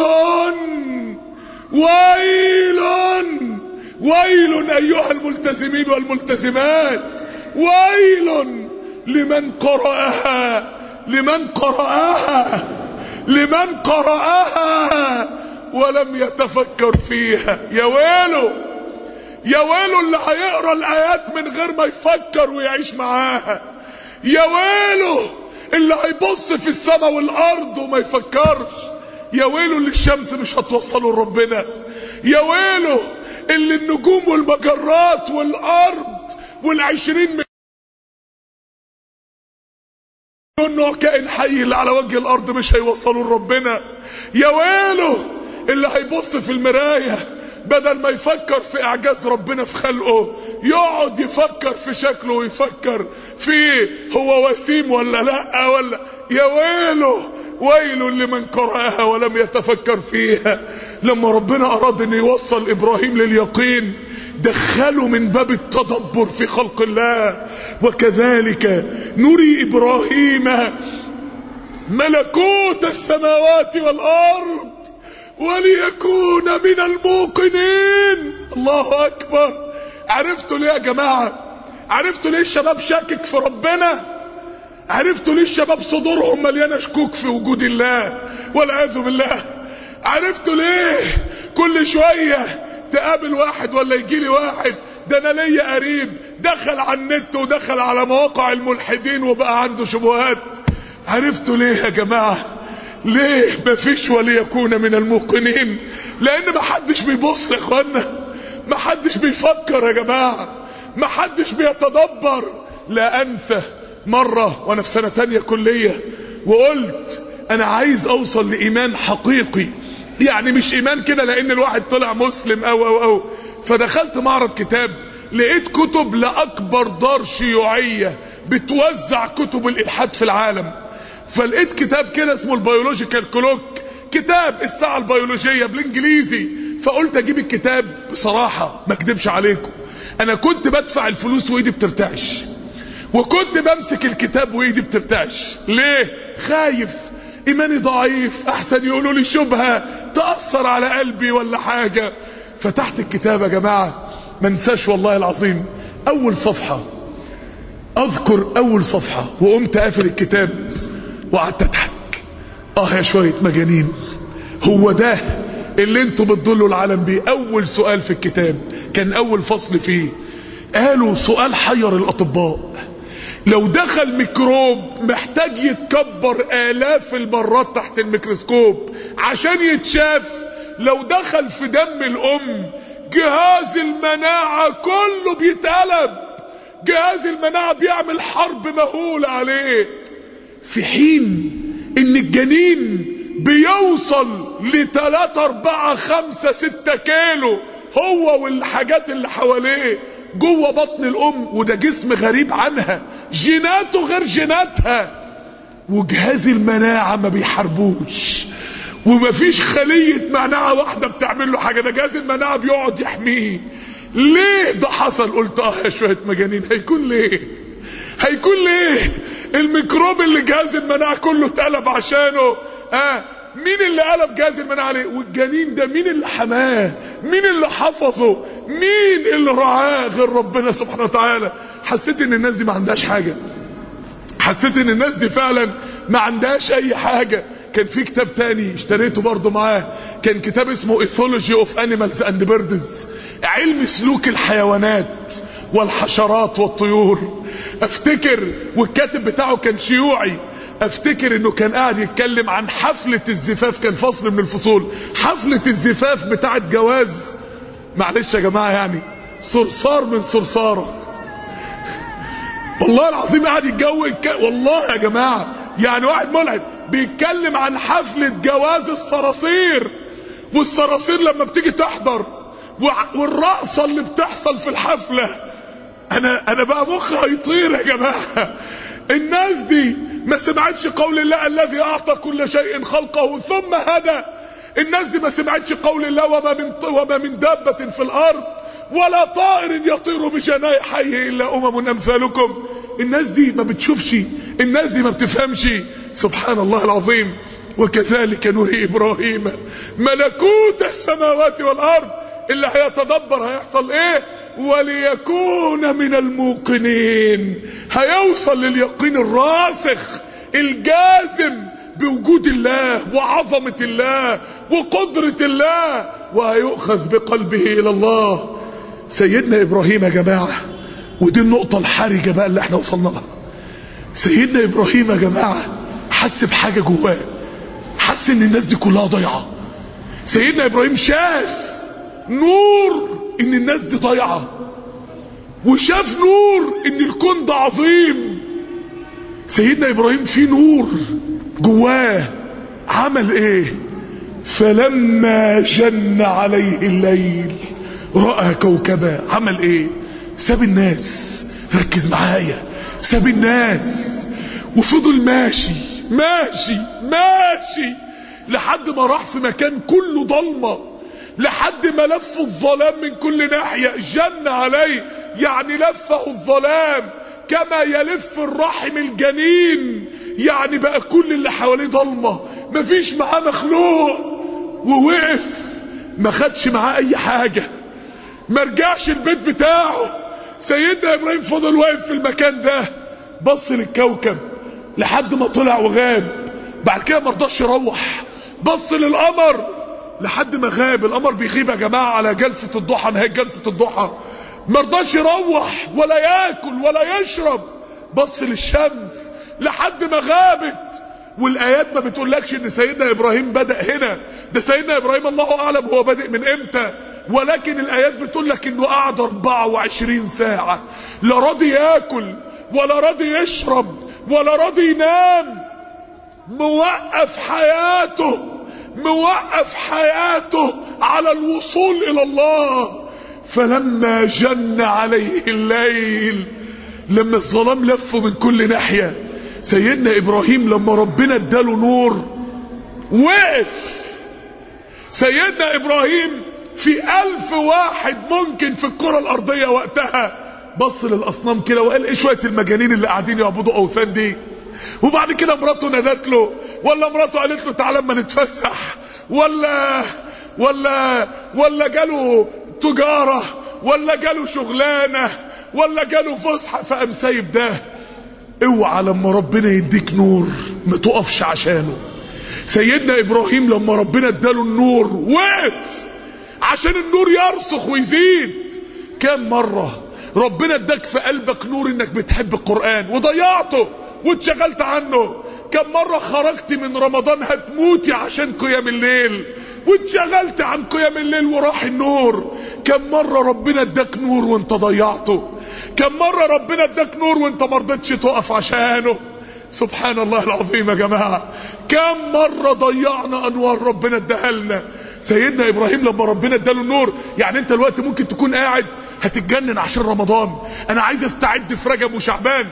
ويل ويل ايها الملتزمين والملتزمات ويل لمن قرأها لمن قرأها لمن قرأها ولم يتفكر فيها يا ويله يا ويله اللي هيقرا الايات من غير ما يفكر ويعيش معاها يا ويله اللي هيبص في السماء والارض وما يفكرش يا ويله اللي الشمس مش هتوصله لربنا يا ويله اللي النجوم والمجرات والارض والعشرين مليون نوع كائن حي اللي على وجه الارض مش هيوصلوا لربنا يا ويله اللي هيبص في المرايه بدل ما يفكر في اعجاز ربنا في خلقه يقعد يفكر في شكله ويفكر في هو وسيم ولا لا ولا يا ويله ويل لمن قرأها ولم يتفكر فيها لما ربنا اراد ان يوصل ابراهيم لليقين دخله من باب التدبر في خلق الله وكذلك نري ابراهيم ملكوت السماوات والارض وليكون من الموقنين الله اكبر عرفتوا ليه يا جماعه عرفتوا ليه الشباب شاكك في ربنا عرفتوا ليه الشباب صدورهم مليانه شكوك في وجود الله والعياذ بالله عرفتوا ليه كل شويه تقابل واحد ولا يجي لي واحد ده انا ليا قريب دخل على النت ودخل على مواقع الملحدين وبقى عنده شبهات عرفتوا ليه يا جماعه ليه مفيش وليكون من الموقنين لان محدش بيبص يا اخوانا محدش بيفكر يا جماعه محدش بيتدبر لا انسى مره وانا في سنه تانية كليه وقلت انا عايز اوصل لايمان حقيقي يعني مش ايمان كده لان الواحد طلع مسلم او او او فدخلت معرض كتاب لقيت كتب لاكبر دار شيوعيه بتوزع كتب الالحاد في العالم فلقيت كتاب كده اسمه البيولوجيكال كلوك كتاب الساعه البيولوجيه بالانجليزي فقلت اجيب الكتاب بصراحه ما اكدبش عليكم انا كنت بدفع الفلوس وايدي بترتعش وكنت بمسك الكتاب وايدي بترتعش ليه خايف ايماني ضعيف احسن يقولوا لي شبهه تاثر على قلبي ولا حاجه فتحت الكتاب يا جماعه ما انساش والله العظيم اول صفحه اذكر اول صفحه وقمت قافل الكتاب وقعدت اضحك اه يا شويه مجانين هو ده اللي انتوا بتضلوا العالم بيه اول سؤال في الكتاب كان اول فصل فيه قالوا سؤال حير الاطباء لو دخل ميكروب محتاج يتكبر آلاف المرات تحت الميكروسكوب عشان يتشاف لو دخل في دم الام جهاز المناعة كله بيتقلب جهاز المناعة بيعمل حرب مهولة عليه في حين ان الجنين بيوصل لتلاتة اربعة خمسة ستة كيلو هو والحاجات اللي حواليه جوه بطن الام وده جسم غريب عنها جيناته غير جيناتها وجهاز المناعة ما بيحاربوش ومفيش خلية مناعة واحدة بتعمل له حاجة ده جهاز المناعة بيقعد يحميه ليه ده حصل قلت اه يا شوية مجانين هيكون ليه هيكون ليه الميكروب اللي جهاز المناعة كله اتقلب عشانه اه مين اللي قلب جهاز المناعة عليه والجنين ده مين اللي حماه مين اللي حفظه مين اللي رعاه غير ربنا سبحانه وتعالى حسيت ان الناس دي ما عندهاش حاجة حسيت ان الناس دي فعلا ما عندهاش اي حاجة كان في كتاب تاني اشتريته برضه معاه كان كتاب اسمه ايثولوجي اوف انيمالز اند بيردز علم سلوك الحيوانات والحشرات والطيور افتكر والكاتب بتاعه كان شيوعي افتكر انه كان قاعد يتكلم عن حفلة الزفاف كان فصل من الفصول حفلة الزفاف بتاعت جواز معلش يا جماعة يعني صرصار من صرصارة والله العظيم قاعد يتجو يتك... والله يا جماعة يعني واحد ملعب بيتكلم عن حفلة جواز الصراصير والصراصير لما بتيجي تحضر والرقصة اللي بتحصل في الحفلة انا انا بقى مخي هيطير يا جماعة الناس دي ما سمعتش قول الله الذي اعطى كل شيء خلقه ثم هدى الناس دي ما سمعتش قول الله وما من وما من دابة في الارض ولا طائر يطير بجناحيه الا امم امثالكم الناس دي ما بتشوفش الناس دي ما بتفهمش سبحان الله العظيم وكذلك نري ابراهيم ملكوت السماوات والارض اللي هيتدبر هيحصل ايه وليكون من الموقنين هيوصل لليقين الراسخ الجازم بوجود الله وعظمة الله وقدرة الله وهيؤخذ بقلبه الى الله سيدنا ابراهيم يا جماعة ودي النقطة الحرجة بقى اللي احنا وصلنا لها سيدنا ابراهيم يا جماعة حس بحاجة جواه حس ان الناس دي كلها ضيعة سيدنا ابراهيم شاف نور ان الناس دي ضايعه وشاف نور ان الكون ده عظيم سيدنا ابراهيم في نور جواه عمل ايه فلما جن عليه الليل راى كوكبا عمل ايه ساب الناس ركز معايا ساب الناس وفضل ماشي ماشي ماشي لحد ما راح في مكان كله ضلمه لحد ما لفه الظلام من كل ناحية جن عليه يعني لفه الظلام كما يلف الرحم الجنين يعني بقى كل اللي حواليه ضلمة مفيش معاه مخلوق ووقف ما خدش معاه اي حاجة ما رجعش البيت بتاعه سيدنا ابراهيم فضل واقف في المكان ده بص للكوكب لحد ما طلع وغاب بعد كده مرضاش يروح بص للقمر لحد ما غاب القمر بيغيب يا جماعه على جلسه الضحى نهايه جلسه الضحى ما رضاش يروح ولا ياكل ولا يشرب بص للشمس لحد ما غابت والايات ما بتقولكش ان سيدنا ابراهيم بدا هنا ده سيدنا ابراهيم الله اعلم هو بادئ من امتى ولكن الايات بتقول لك انه قعد 24 ساعه لا راضي ياكل ولا راضي يشرب ولا راضي ينام موقف حياته موقف حياته على الوصول الى الله فلما جن عليه الليل لما الظلام لفه من كل ناحية سيدنا ابراهيم لما ربنا اداله نور وقف سيدنا ابراهيم في الف واحد ممكن في الكرة الارضية وقتها بص للاصنام كده وقال ايه شوية المجانين اللي قاعدين يعبدوا اوثان دي وبعد كده مراته نادت له ولا مراته قالت له تعالى اما نتفسح ولا ولا ولا جاله تجارة ولا جاله شغلانة ولا جاله فسحة فقام سايب ده اوعى لما ربنا يديك نور ما تقفش عشانه سيدنا ابراهيم لما ربنا اداله النور وقف عشان النور يرسخ ويزيد كم مرة ربنا اداك في قلبك نور انك بتحب القرآن وضيعته واتشغلت عنه كم مرة خرجت من رمضان هتموتي عشان قيام الليل واتشغلت عن قيام الليل وراح النور كم مرة ربنا اداك نور وانت ضيعته كم مرة ربنا اداك نور وانت مرضتش تقف عشانه سبحان الله العظيم يا جماعة كم مرة ضيعنا انوار ربنا اداها لنا سيدنا ابراهيم لما ربنا اداله النور يعني انت الوقت ممكن تكون قاعد هتتجنن عشان رمضان انا عايز استعد في رجب وشعبان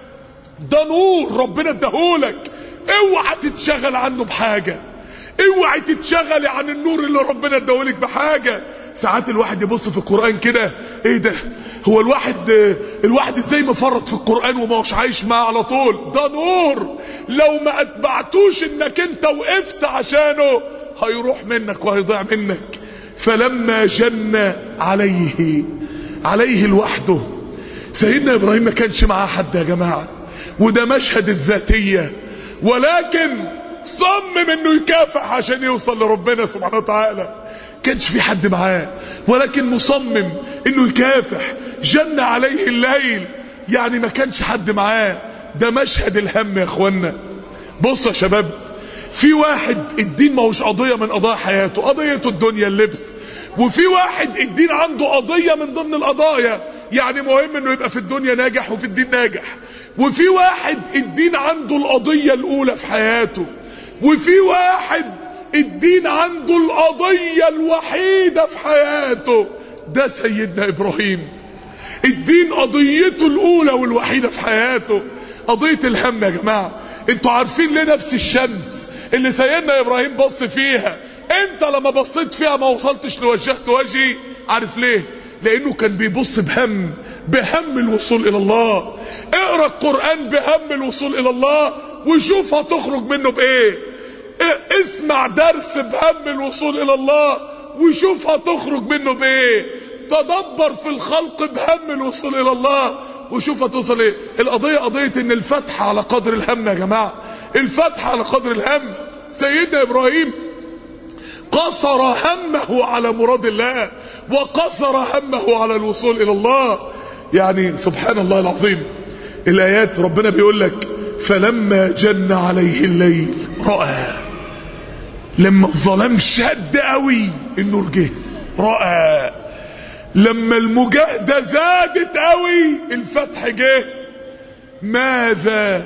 ده نور ربنا اداهولك اوعى تتشغل عنه بحاجة اوعى تتشغل عن النور اللي ربنا اداهولك بحاجة ساعات الواحد يبص في القرآن كده ايه ده هو الواحد الواحد ازاي مفرط في القرآن وما هوش عايش معاه على طول ده نور لو ما اتبعتوش انك انت وقفت عشانه هيروح منك وهيضيع منك فلما جن عليه عليه لوحده سيدنا ابراهيم ما كانش معاه حد يا جماعه وده مشهد الذاتيه ولكن صمم انه يكافح عشان يوصل لربنا سبحانه وتعالى كانش في حد معاه ولكن مصمم انه يكافح جن عليه الليل يعني ما كانش حد معاه ده مشهد الهم يا اخوانا بص يا شباب في واحد الدين ما هوش قضية من قضايا حياته قضيته الدنيا اللبس وفي واحد الدين عنده قضية من ضمن القضايا يعني مهم انه يبقى في الدنيا ناجح وفي الدين ناجح وفي واحد الدين عنده القضية الاولى في حياته وفي واحد الدين عنده القضية الوحيدة في حياته ده سيدنا ابراهيم الدين قضيته الاولى والوحيدة في حياته قضية الهم يا جماعة انتوا عارفين ليه نفس الشمس اللي سيدنا ابراهيم بص فيها انت لما بصيت فيها ما وصلتش لوجهت وجهي عارف ليه لانه كان بيبص بهم بهم الوصول الى الله اقرا القران بهم الوصول الى الله وشوف هتخرج منه بايه اه اسمع درس بهم الوصول الى الله وشوف هتخرج منه بايه تدبر في الخلق بهم الوصول الى الله وشوف هتوصل ايه القضيه قضيه ان الفتح على قدر الهم يا جماعه الفتح على قدر الهم سيدنا ابراهيم قصر همه على مراد الله وقصر همه على الوصول الى الله يعني سبحان الله العظيم الايات ربنا بيقول لك فلما جن عليه الليل راى لما الظلام شد قوي النور جه راى لما المجاهده زادت قوي الفتح جه ماذا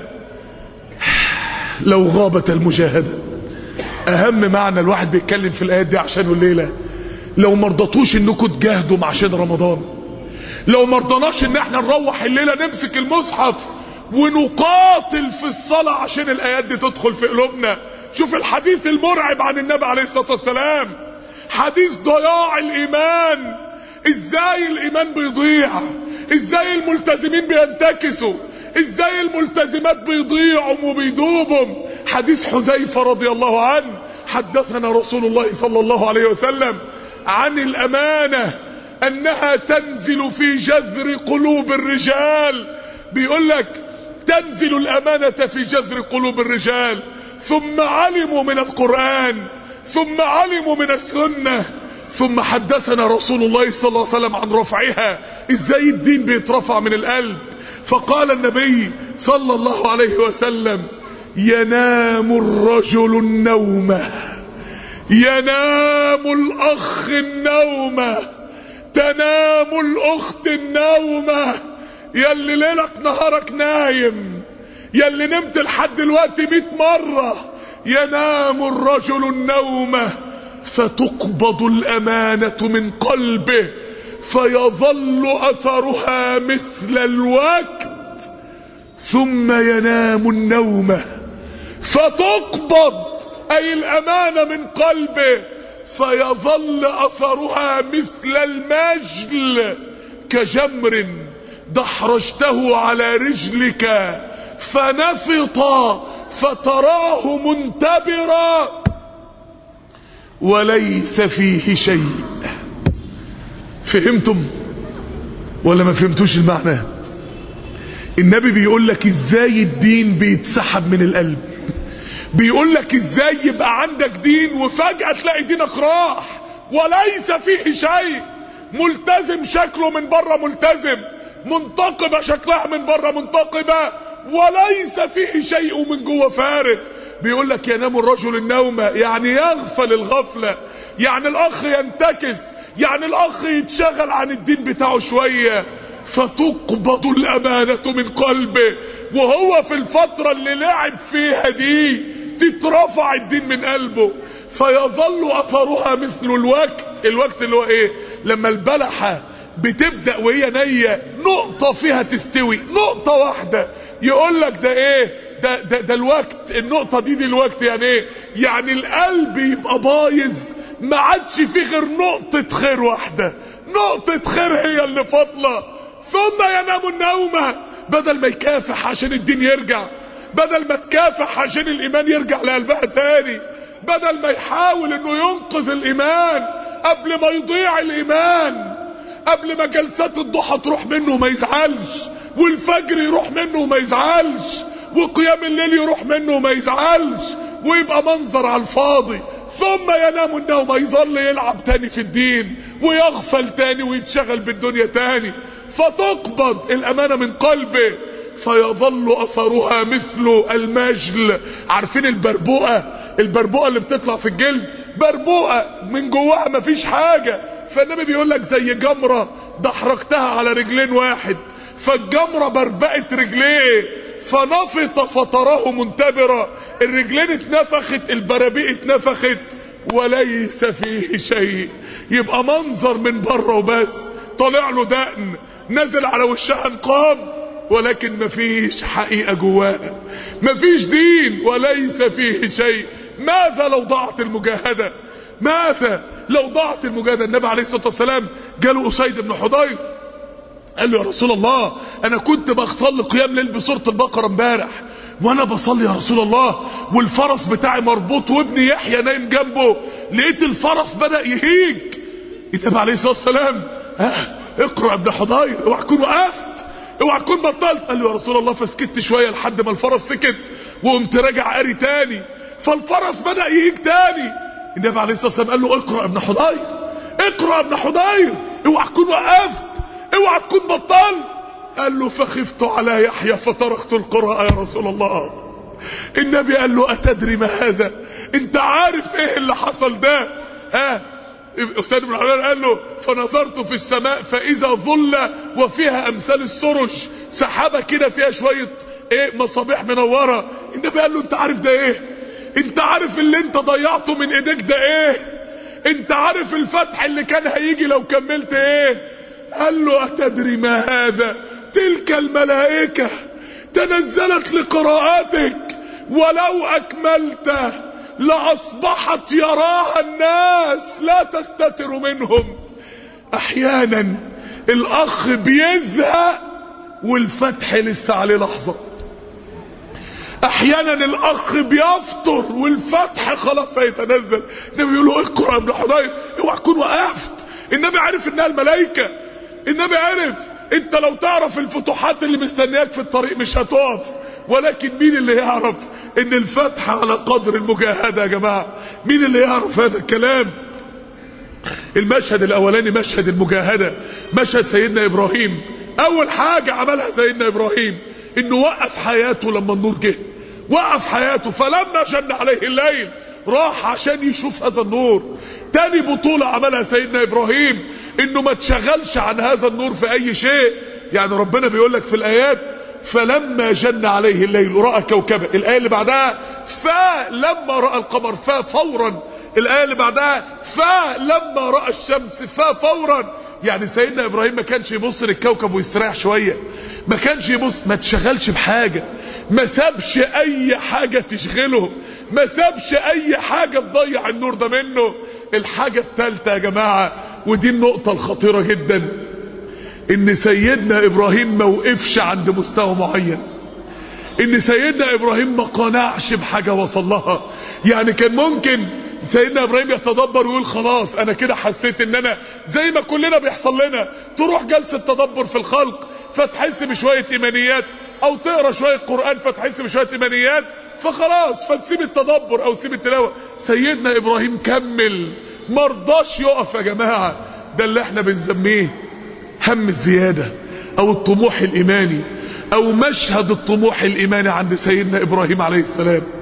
لو غابت المجاهده اهم معنى الواحد بيتكلم في الايات دي عشانه الليله لو مرضتوش انكم تجاهدوا عشان رمضان لو مرضناش ان احنا نروح الليله نمسك المصحف ونقاتل في الصلاه عشان الايات دي تدخل في قلوبنا شوف الحديث المرعب عن النبي عليه الصلاه والسلام حديث ضياع الايمان ازاي الايمان بيضيع ازاي الملتزمين بينتكسوا ازاي الملتزمات بيضيعوا وبيدوبوا حديث حذيفة رضي الله عنه حدثنا رسول الله صلى الله عليه وسلم عن الأمانة أنها تنزل في جذر قلوب الرجال بيقول لك تنزل الأمانة في جذر قلوب الرجال ثم علموا من القرآن ثم علموا من السنة ثم حدثنا رسول الله صلى الله عليه وسلم عن رفعها ازاي الدين بيترفع من القلب فقال النبي صلى الله عليه وسلم ينام الرجل النوم ينام الأخ النوم تنام الأخت النوم يلي ليلك نهارك نايم يلي نمت لحد دلوقتي مئة مرة ينام الرجل النوم فتقبض الأمانة من قلبه فيظل أثرها مثل الوقت ثم ينام النوم فتقبض أي الأمانة من قلبه فيظل أثرها مثل المجل كجمر دحرجته على رجلك فنفط فتراه منتبرا وليس فيه شيء فهمتم ولا ما فهمتوش المعنى النبي بيقول لك ازاي الدين بيتسحب من القلب بيقول لك ازاي يبقى عندك دين وفجأة تلاقي دينك راح وليس فيه شيء ملتزم شكله من بره ملتزم منتقبة شكلها من بره منتقبة وليس فيه شيء من جوه فارغ بيقول لك ينام الرجل النوم يعني يغفل الغفلة يعني الاخ ينتكس يعني الاخ يتشغل عن الدين بتاعه شوية فتقبض الامانة من قلبه وهو في الفترة اللي لعب فيها دي تترفع الدين من قلبه فيظل اثرها مثل الوقت الوقت اللي هو ايه لما البلحة بتبدأ وهي نية نقطة فيها تستوي نقطة واحدة يقول لك ده ايه ده, ده, ده الوقت النقطة دي دي الوقت يعني ايه يعني القلب يبقى بايظ ما عادش فيه غير نقطة خير واحدة نقطة خير هي اللي فاضلة ثم ينام النوم بدل ما يكافح عشان الدين يرجع بدل ما تكافح عشان الايمان يرجع لقلبها تاني بدل ما يحاول انه ينقذ الايمان قبل ما يضيع الايمان قبل ما جلسات الضحى تروح منه وما يزعلش والفجر يروح منه وما يزعلش وقيام الليل يروح منه وما يزعلش ويبقى منظر على الفاضي ثم ينام النوم يظل يلعب تاني في الدين ويغفل تاني ويتشغل بالدنيا تاني فتقبض الامانه من قلبه فيظل اثرها مثل المجل عارفين البربوقه البربوقه اللي بتطلع في الجلد بربوقه من جواها مفيش حاجه فالنبي بيقول لك زي جمره دحرجتها على رجلين واحد فالجمره بربقت رجليه فنفط فتراه منتبرة الرجلين اتنفخت البرابيق اتنفخت وليس فيه شيء يبقى منظر من بره وبس طالع له دقن نزل على وشها نقاب ولكن مفيش حقيقة جواها مفيش دين وليس فيه شيء ماذا لو ضاعت المجاهدة ماذا لو ضاعت المجاهدة النبي عليه الصلاة والسلام جاله أسيد بن حضير قال له يا رسول الله انا كنت بصلي قيام ليل بسوره البقره امبارح وانا بصلي يا رسول الله والفرس بتاعي مربوط وابني يحيى نايم جنبه لقيت الفرس بدا يهيج النبي عليه الصلاه والسلام ها اقرا ابن حضير اوعى تكون وقفت اوعى تكون بطلت قال له يا رسول الله فسكت شويه لحد ما الفرس سكت وقمت راجع قاري تاني فالفرس بدا يهيج تاني النبي عليه الصلاه والسلام قال له اقرا ابن حضير اقرا ابن حضير اوعى تكون وقفت اوعى تكون بطال قال له فخفت على يحيى فتركت القراءة يا رسول الله النبي قال له أتدري ما هذا انت عارف ايه اللي حصل ده ها أسيد بن حضير قال له فنظرت في السماء فإذا ظل وفيها أمثال السرج سحابة كده فيها شوية ايه مصابيح منورة النبي قال له انت عارف ده ايه انت عارف اللي انت ضيعته من ايديك ده ايه انت عارف الفتح اللي كان هيجي لو كملت ايه قال له أتدري ما هذا تلك الملائكة تنزلت لقراءاتك ولو أكملت لأصبحت يراها الناس لا تستتر منهم أحيانا الأخ بيزهق والفتح لسه عليه لحظة احيانا الاخ بيفطر والفتح خلاص هيتنزل النبي يقول له اقرا ابن حضير اوعى تكون وقفت النبي عارف انها الملائكه النبي عرف انت لو تعرف الفتوحات اللي مستنياك في الطريق مش هتقف ولكن مين اللي يعرف ان الفتح على قدر المجاهدة يا جماعة مين اللي يعرف هذا الكلام المشهد الاولاني مشهد المجاهدة مشهد سيدنا ابراهيم اول حاجة عملها سيدنا ابراهيم انه وقف حياته لما النور جه وقف حياته فلما جن عليه الليل راح عشان يشوف هذا النور تاني بطولة عملها سيدنا ابراهيم انه ما تشغلش عن هذا النور في اي شيء يعني ربنا بيقول لك في الايات فلما جن عليه الليل راى كوكبا الايه اللي بعدها فلما راى القمر ففورا الايه اللي بعدها فلما راى الشمس ففورا يعني سيدنا ابراهيم ما كانش يبص للكوكب ويستريح شويه ما كانش يبص ما تشغلش بحاجه ما سابش اي حاجه تشغله ما سابش اي حاجه تضيع النور ده منه الحاجه الثالثه يا جماعه ودي النقطه الخطيره جدا ان سيدنا ابراهيم ما وقفش عند مستوى معين ان سيدنا ابراهيم ما قنعش بحاجه وصل لها يعني كان ممكن سيدنا ابراهيم يتدبر ويقول خلاص انا كده حسيت ان انا زي ما كلنا بيحصل لنا تروح جلسه تدبر في الخلق فتحس بشويه ايمانيات او تقرا شويه قران فتحس بشويه ايمانيات فخلاص فتسيب التدبر او تسيب التلاوه سيدنا ابراهيم كمل مرضاش يقف يا جماعه ده اللي احنا بنسميه هم الزياده او الطموح الايماني او مشهد الطموح الايماني عند سيدنا ابراهيم عليه السلام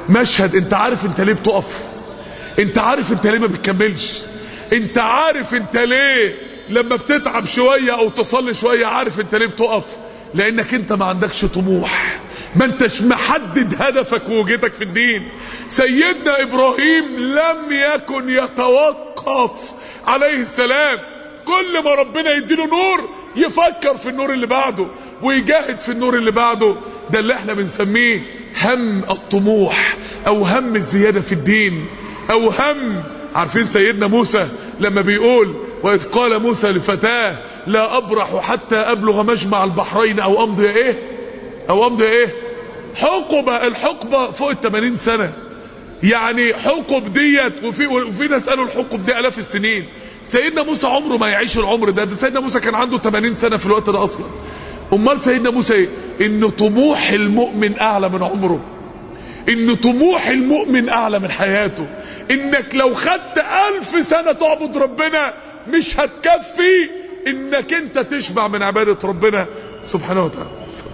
مشهد انت عارف انت ليه بتقف انت عارف انت ليه ما بتكملش انت عارف انت ليه لما بتتعب شوية او تصلي شوية عارف انت ليه بتقف لانك انت ما عندكش طموح ما انتش محدد هدفك ووجهتك في الدين سيدنا ابراهيم لم يكن يتوقف عليه السلام كل ما ربنا يديله نور يفكر في النور اللي بعده ويجاهد في النور اللي بعده ده اللي احنا بنسميه هم الطموح او هم الزيادة في الدين او هم عارفين سيدنا موسى لما بيقول واذ قال موسى لفتاه لا ابرح حتى ابلغ مجمع البحرين او امضي ايه او امضي ايه حقبة الحقبة فوق ال 80 سنة يعني حقب ديت وفي وفي ناس قالوا الحقب دي الاف السنين سيدنا موسى عمره ما يعيش العمر ده ده سيدنا موسى كان عنده 80 سنة في الوقت ده اصلا امال سيدنا موسى ايه ان طموح المؤمن اعلى من عمره ان طموح المؤمن اعلى من حياته انك لو خدت الف سنة تعبد ربنا مش هتكفي انك انت تشبع من عبادة ربنا سبحانه وتعالى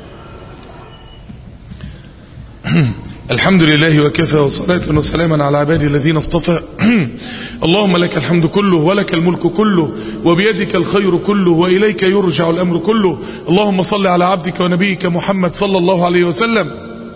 الحمد لله وكفى وصلاة وسلاما على عبادي الذين اصطفى اللهم لك الحمد كله ولك الملك كله وبيدك الخير كله وإليك يرجع الأمر كله اللهم صل على عبدك ونبيك محمد صلى الله عليه وسلم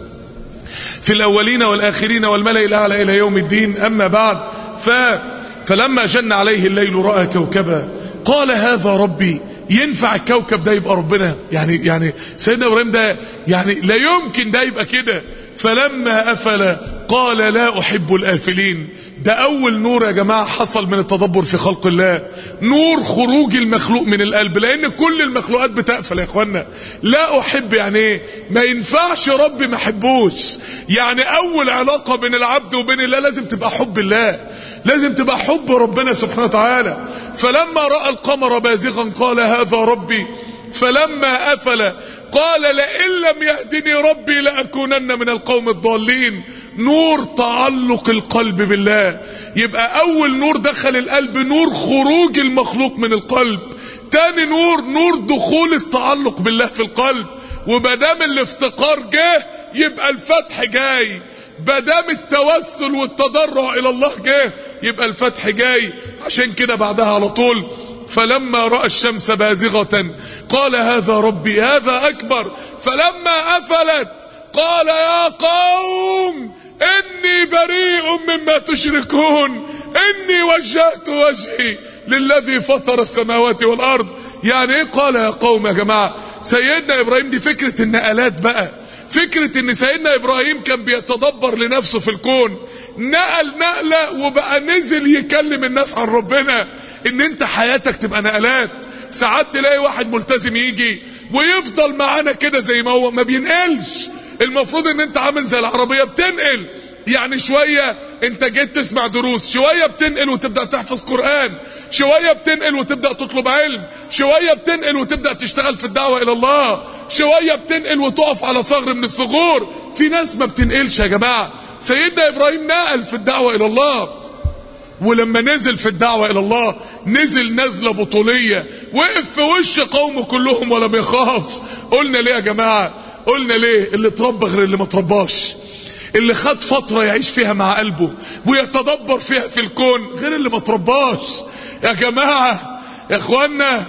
في الأولين والآخرين والملأ الأعلى إلى يوم الدين أما بعد ف فلما جن عليه الليل رأى كوكبا قال هذا ربي ينفع الكوكب ده يبقى ربنا يعني يعني سيدنا ابراهيم ده يعني لا يمكن ده يبقى كده فلما افل قال لا احب الافلين ده اول نور يا جماعه حصل من التدبر في خلق الله نور خروج المخلوق من القلب لان كل المخلوقات بتقفل يا اخوانا لا احب يعني ايه ما ينفعش ربي ما احبوش يعني اول علاقه بين العبد وبين الله لازم تبقى حب الله لازم تبقى حب ربنا سبحانه وتعالى فلما راى القمر بازغا قال هذا ربي فلما افل قال لئن لم يهدني ربي لاكونن من القوم الضالين نور تعلق القلب بالله يبقى اول نور دخل القلب نور خروج المخلوق من القلب تاني نور نور دخول التعلق بالله في القلب ومادام الافتقار جه يبقى الفتح جاي مادام التوسل والتضرع الى الله جه يبقى الفتح جاي عشان كده بعدها على طول فلما رأى الشمس بازغة قال هذا ربي هذا أكبر فلما أفلت قال يا قوم إني بريء مما تشركون إني وجهت وجهي للذي فطر السماوات والأرض يعني إيه قال يا قوم يا جماعة سيدنا إبراهيم دي فكرة النقلات بقى فكرة ان سيدنا ابراهيم كان بيتدبر لنفسه في الكون نقل نقلة وبقى نزل يكلم الناس عن ربنا ان انت حياتك تبقى نقلات ساعات تلاقي واحد ملتزم يجي ويفضل معانا كده زي ما هو ما بينقلش المفروض ان انت عامل زي العربية بتنقل يعني شوية انت جيت تسمع دروس شوية بتنقل وتبدأ تحفظ قرآن شوية بتنقل وتبدأ تطلب علم شوية بتنقل وتبدأ تشتغل في الدعوة الى الله شوية بتنقل وتقف على ثغر من الثغور في ناس ما بتنقلش يا جماعة سيدنا ابراهيم نقل في الدعوة الى الله ولما نزل في الدعوة الى الله نزل نزلة بطولية وقف في وش قومه كلهم ولم يخاف قلنا ليه يا جماعة قلنا ليه اللي اتربى غير اللي ما ترباش اللي خد فترة يعيش فيها مع قلبه ويتدبر فيها في الكون غير اللي ما ترباش يا جماعة يا اخوانا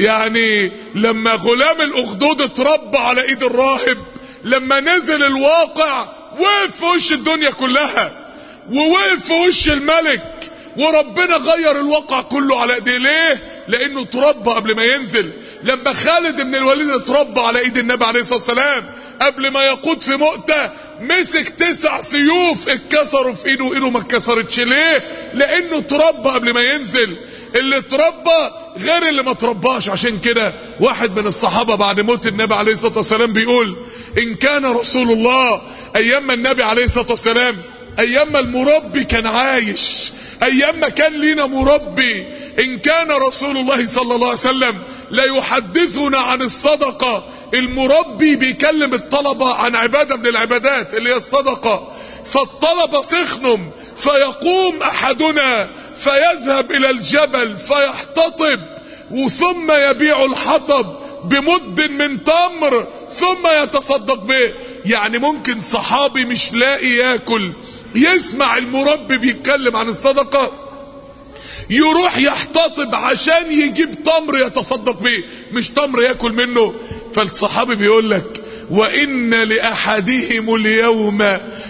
يعني لما غلام الاخدود اتربى على ايد الراهب لما نزل الواقع وقف في وش الدنيا كلها ووقف في وش الملك وربنا غير الواقع كله على ايديه ليه لانه اتربى قبل ما ينزل لما خالد بن الوليد اتربى على ايد النبي عليه الصلاه والسلام قبل ما يقود في مؤتة مسك تسع سيوف اتكسروا في ايده وايده ما اتكسرتش ليه لانه اتربى قبل ما ينزل اللي اتربى غير اللي ما اترباش عشان كده واحد من الصحابه بعد موت النبي عليه الصلاه والسلام بيقول ان كان رسول الله ايام ما النبي عليه الصلاه والسلام ايام ما المربي كان عايش ايام ما كان لينا مربي ان كان رسول الله صلى الله عليه وسلم لا يحدثنا عن الصدقه المربي بيكلم الطلبة عن عبادة من العبادات اللي هي الصدقة فالطلبة سخنم فيقوم احدنا فيذهب الى الجبل فيحتطب وثم يبيع الحطب بمد من تمر ثم يتصدق به يعني ممكن صحابي مش لاقي ياكل يسمع المربي بيتكلم عن الصدقة يروح يحتطب عشان يجيب تمر يتصدق بيه مش تمر ياكل منه فالصحابي بيقول لك وإن لأحدهم اليوم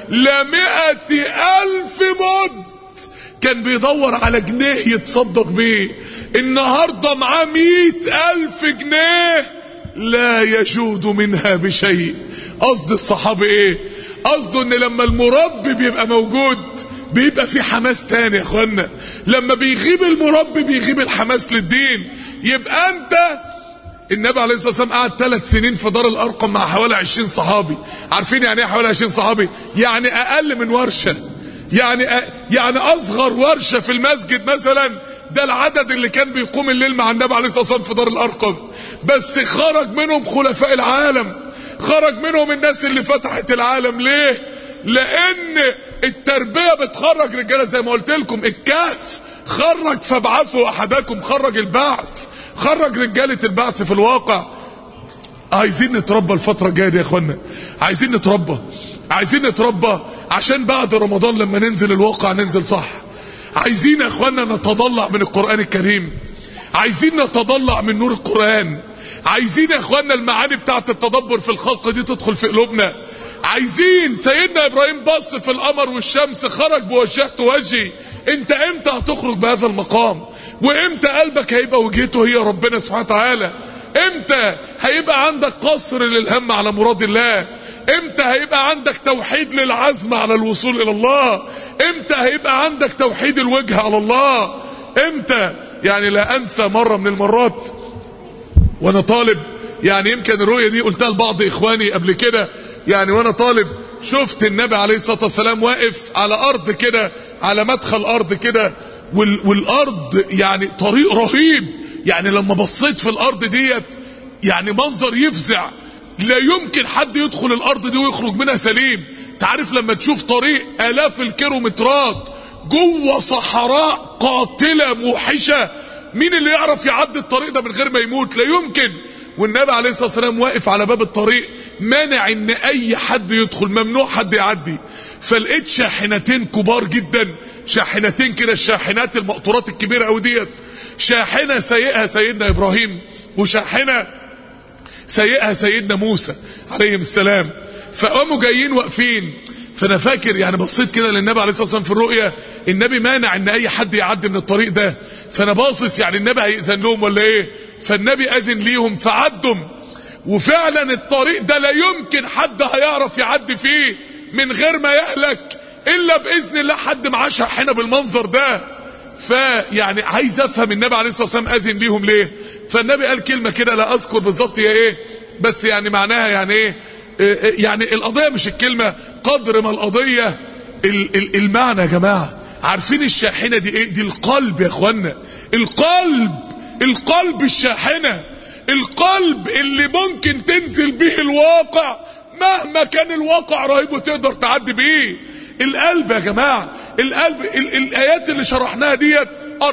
لمئة ألف مد كان بيدور على جنيه يتصدق بيه النهاردة معاه مئة ألف جنيه لا يجود منها بشيء قصد الصحابي ايه قصده ان لما المربي بيبقى موجود بيبقى في حماس تاني يا اخوانا لما بيغيب المربي بيغيب الحماس للدين يبقى انت النبي عليه الصلاه والسلام قعد ثلاث سنين في دار الارقم مع حوالي 20 صحابي عارفين يعني ايه حوالي 20 صحابي يعني اقل من ورشه يعني أ... يعني اصغر ورشه في المسجد مثلا ده العدد اللي كان بيقوم الليل مع النبي عليه الصلاه والسلام في دار الارقم بس خرج منهم خلفاء العالم خرج منهم الناس اللي فتحت العالم ليه لان التربيه بتخرج رجاله زي ما قلت لكم الكهف خرج فابعثوا احدكم خرج البعث خرج رجاله البعث في الواقع عايزين نتربى الفتره الجايه دي يا اخوانا عايزين نتربى عايزين نتربى عشان بعد رمضان لما ننزل الواقع ننزل صح عايزين يا اخوانا نتضلع من القران الكريم عايزين نتضلع من نور القران عايزين يا اخوانا المعاني بتاعت التدبر في الخلق دي تدخل في قلوبنا عايزين سيدنا ابراهيم بص في القمر والشمس خرج بوجهت وجهي انت امتى هتخرج بهذا المقام وامتى قلبك هيبقى وجهته هي ربنا سبحانه وتعالى امتى هيبقى عندك قصر للهم على مراد الله امتى هيبقى عندك توحيد للعزم على الوصول الى الله امتى هيبقى عندك توحيد الوجه على الله امتى يعني لا انسى مره من المرات وانا طالب يعني يمكن الرؤيه دي قلتها لبعض اخواني قبل كده يعني وانا طالب شفت النبي عليه الصلاه والسلام واقف على ارض كده على مدخل ارض كده وال والارض يعني طريق رهيب يعني لما بصيت في الارض ديت يعني منظر يفزع لا يمكن حد يدخل الارض دي ويخرج منها سليم تعرف لما تشوف طريق الاف الكيلومترات جوه صحراء قاتله موحشه مين اللي يعرف يعدي الطريق ده من غير ما يموت لا يمكن والنبي عليه الصلاه والسلام واقف على باب الطريق مانع ان اي حد يدخل ممنوع حد يعدي فلقيت شاحنتين كبار جدا شاحنتين كده الشاحنات المقطورات الكبيره قوي ديت شاحنه سايقها سيدنا ابراهيم وشاحنه سايقها سيدنا موسى عليهم السلام فقاموا جايين واقفين فانا فاكر يعني بصيت كده للنبي عليه الصلاه والسلام في الرؤيا النبي مانع ان اي حد يعدي من الطريق ده فانا باصص يعني النبي هيأذن لهم ولا ايه فالنبي اذن ليهم فعدوا وفعلا الطريق ده لا يمكن حد هيعرف يعدي فيه من غير ما يهلك الا باذن الله حد معاه شاحنه بالمنظر ده فيعني عايز افهم النبي عليه الصلاه والسلام اذن ليهم ليه فالنبي قال كلمه كده لا اذكر بالظبط هي ايه بس يعني معناها يعني ايه يعني القضيه مش الكلمه قدر ما القضيه المعنى يا جماعه عارفين الشاحنه دي ايه دي القلب يا اخوانا القلب القلب الشاحنه القلب اللي ممكن تنزل به الواقع مهما كان الواقع رهيب وتقدر تعدي بيه القلب يا جماعه القلب ال الايات اللي شرحناها ديت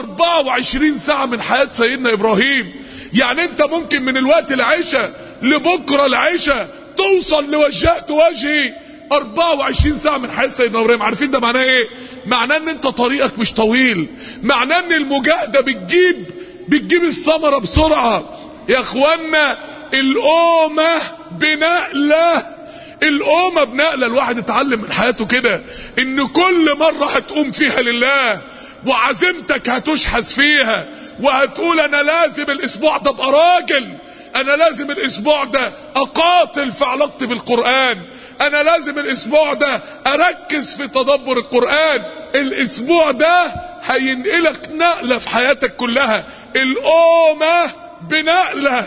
24 ساعه من حياه سيدنا ابراهيم يعني انت ممكن من الوقت العشاء لبكره العشاء توصل لوجهت وجهي 24 ساعة من حياة سيدنا ابراهيم عارفين ده معناه ايه معناه ان انت طريقك مش طويل معناه ان المجاهدة بتجيب بتجيب الثمرة بسرعة يا اخوانا القومة بنقلة القومة بنقلة الواحد اتعلم من حياته كده ان كل مرة هتقوم فيها لله وعزيمتك هتشحذ فيها وهتقول انا لازم الاسبوع ده ابقى راجل انا لازم الاسبوع ده اقاتل في علاقتي بالقرآن انا لازم الاسبوع ده اركز في تدبر القرآن الاسبوع ده هينقلك نقلة في حياتك كلها القومة بنقلة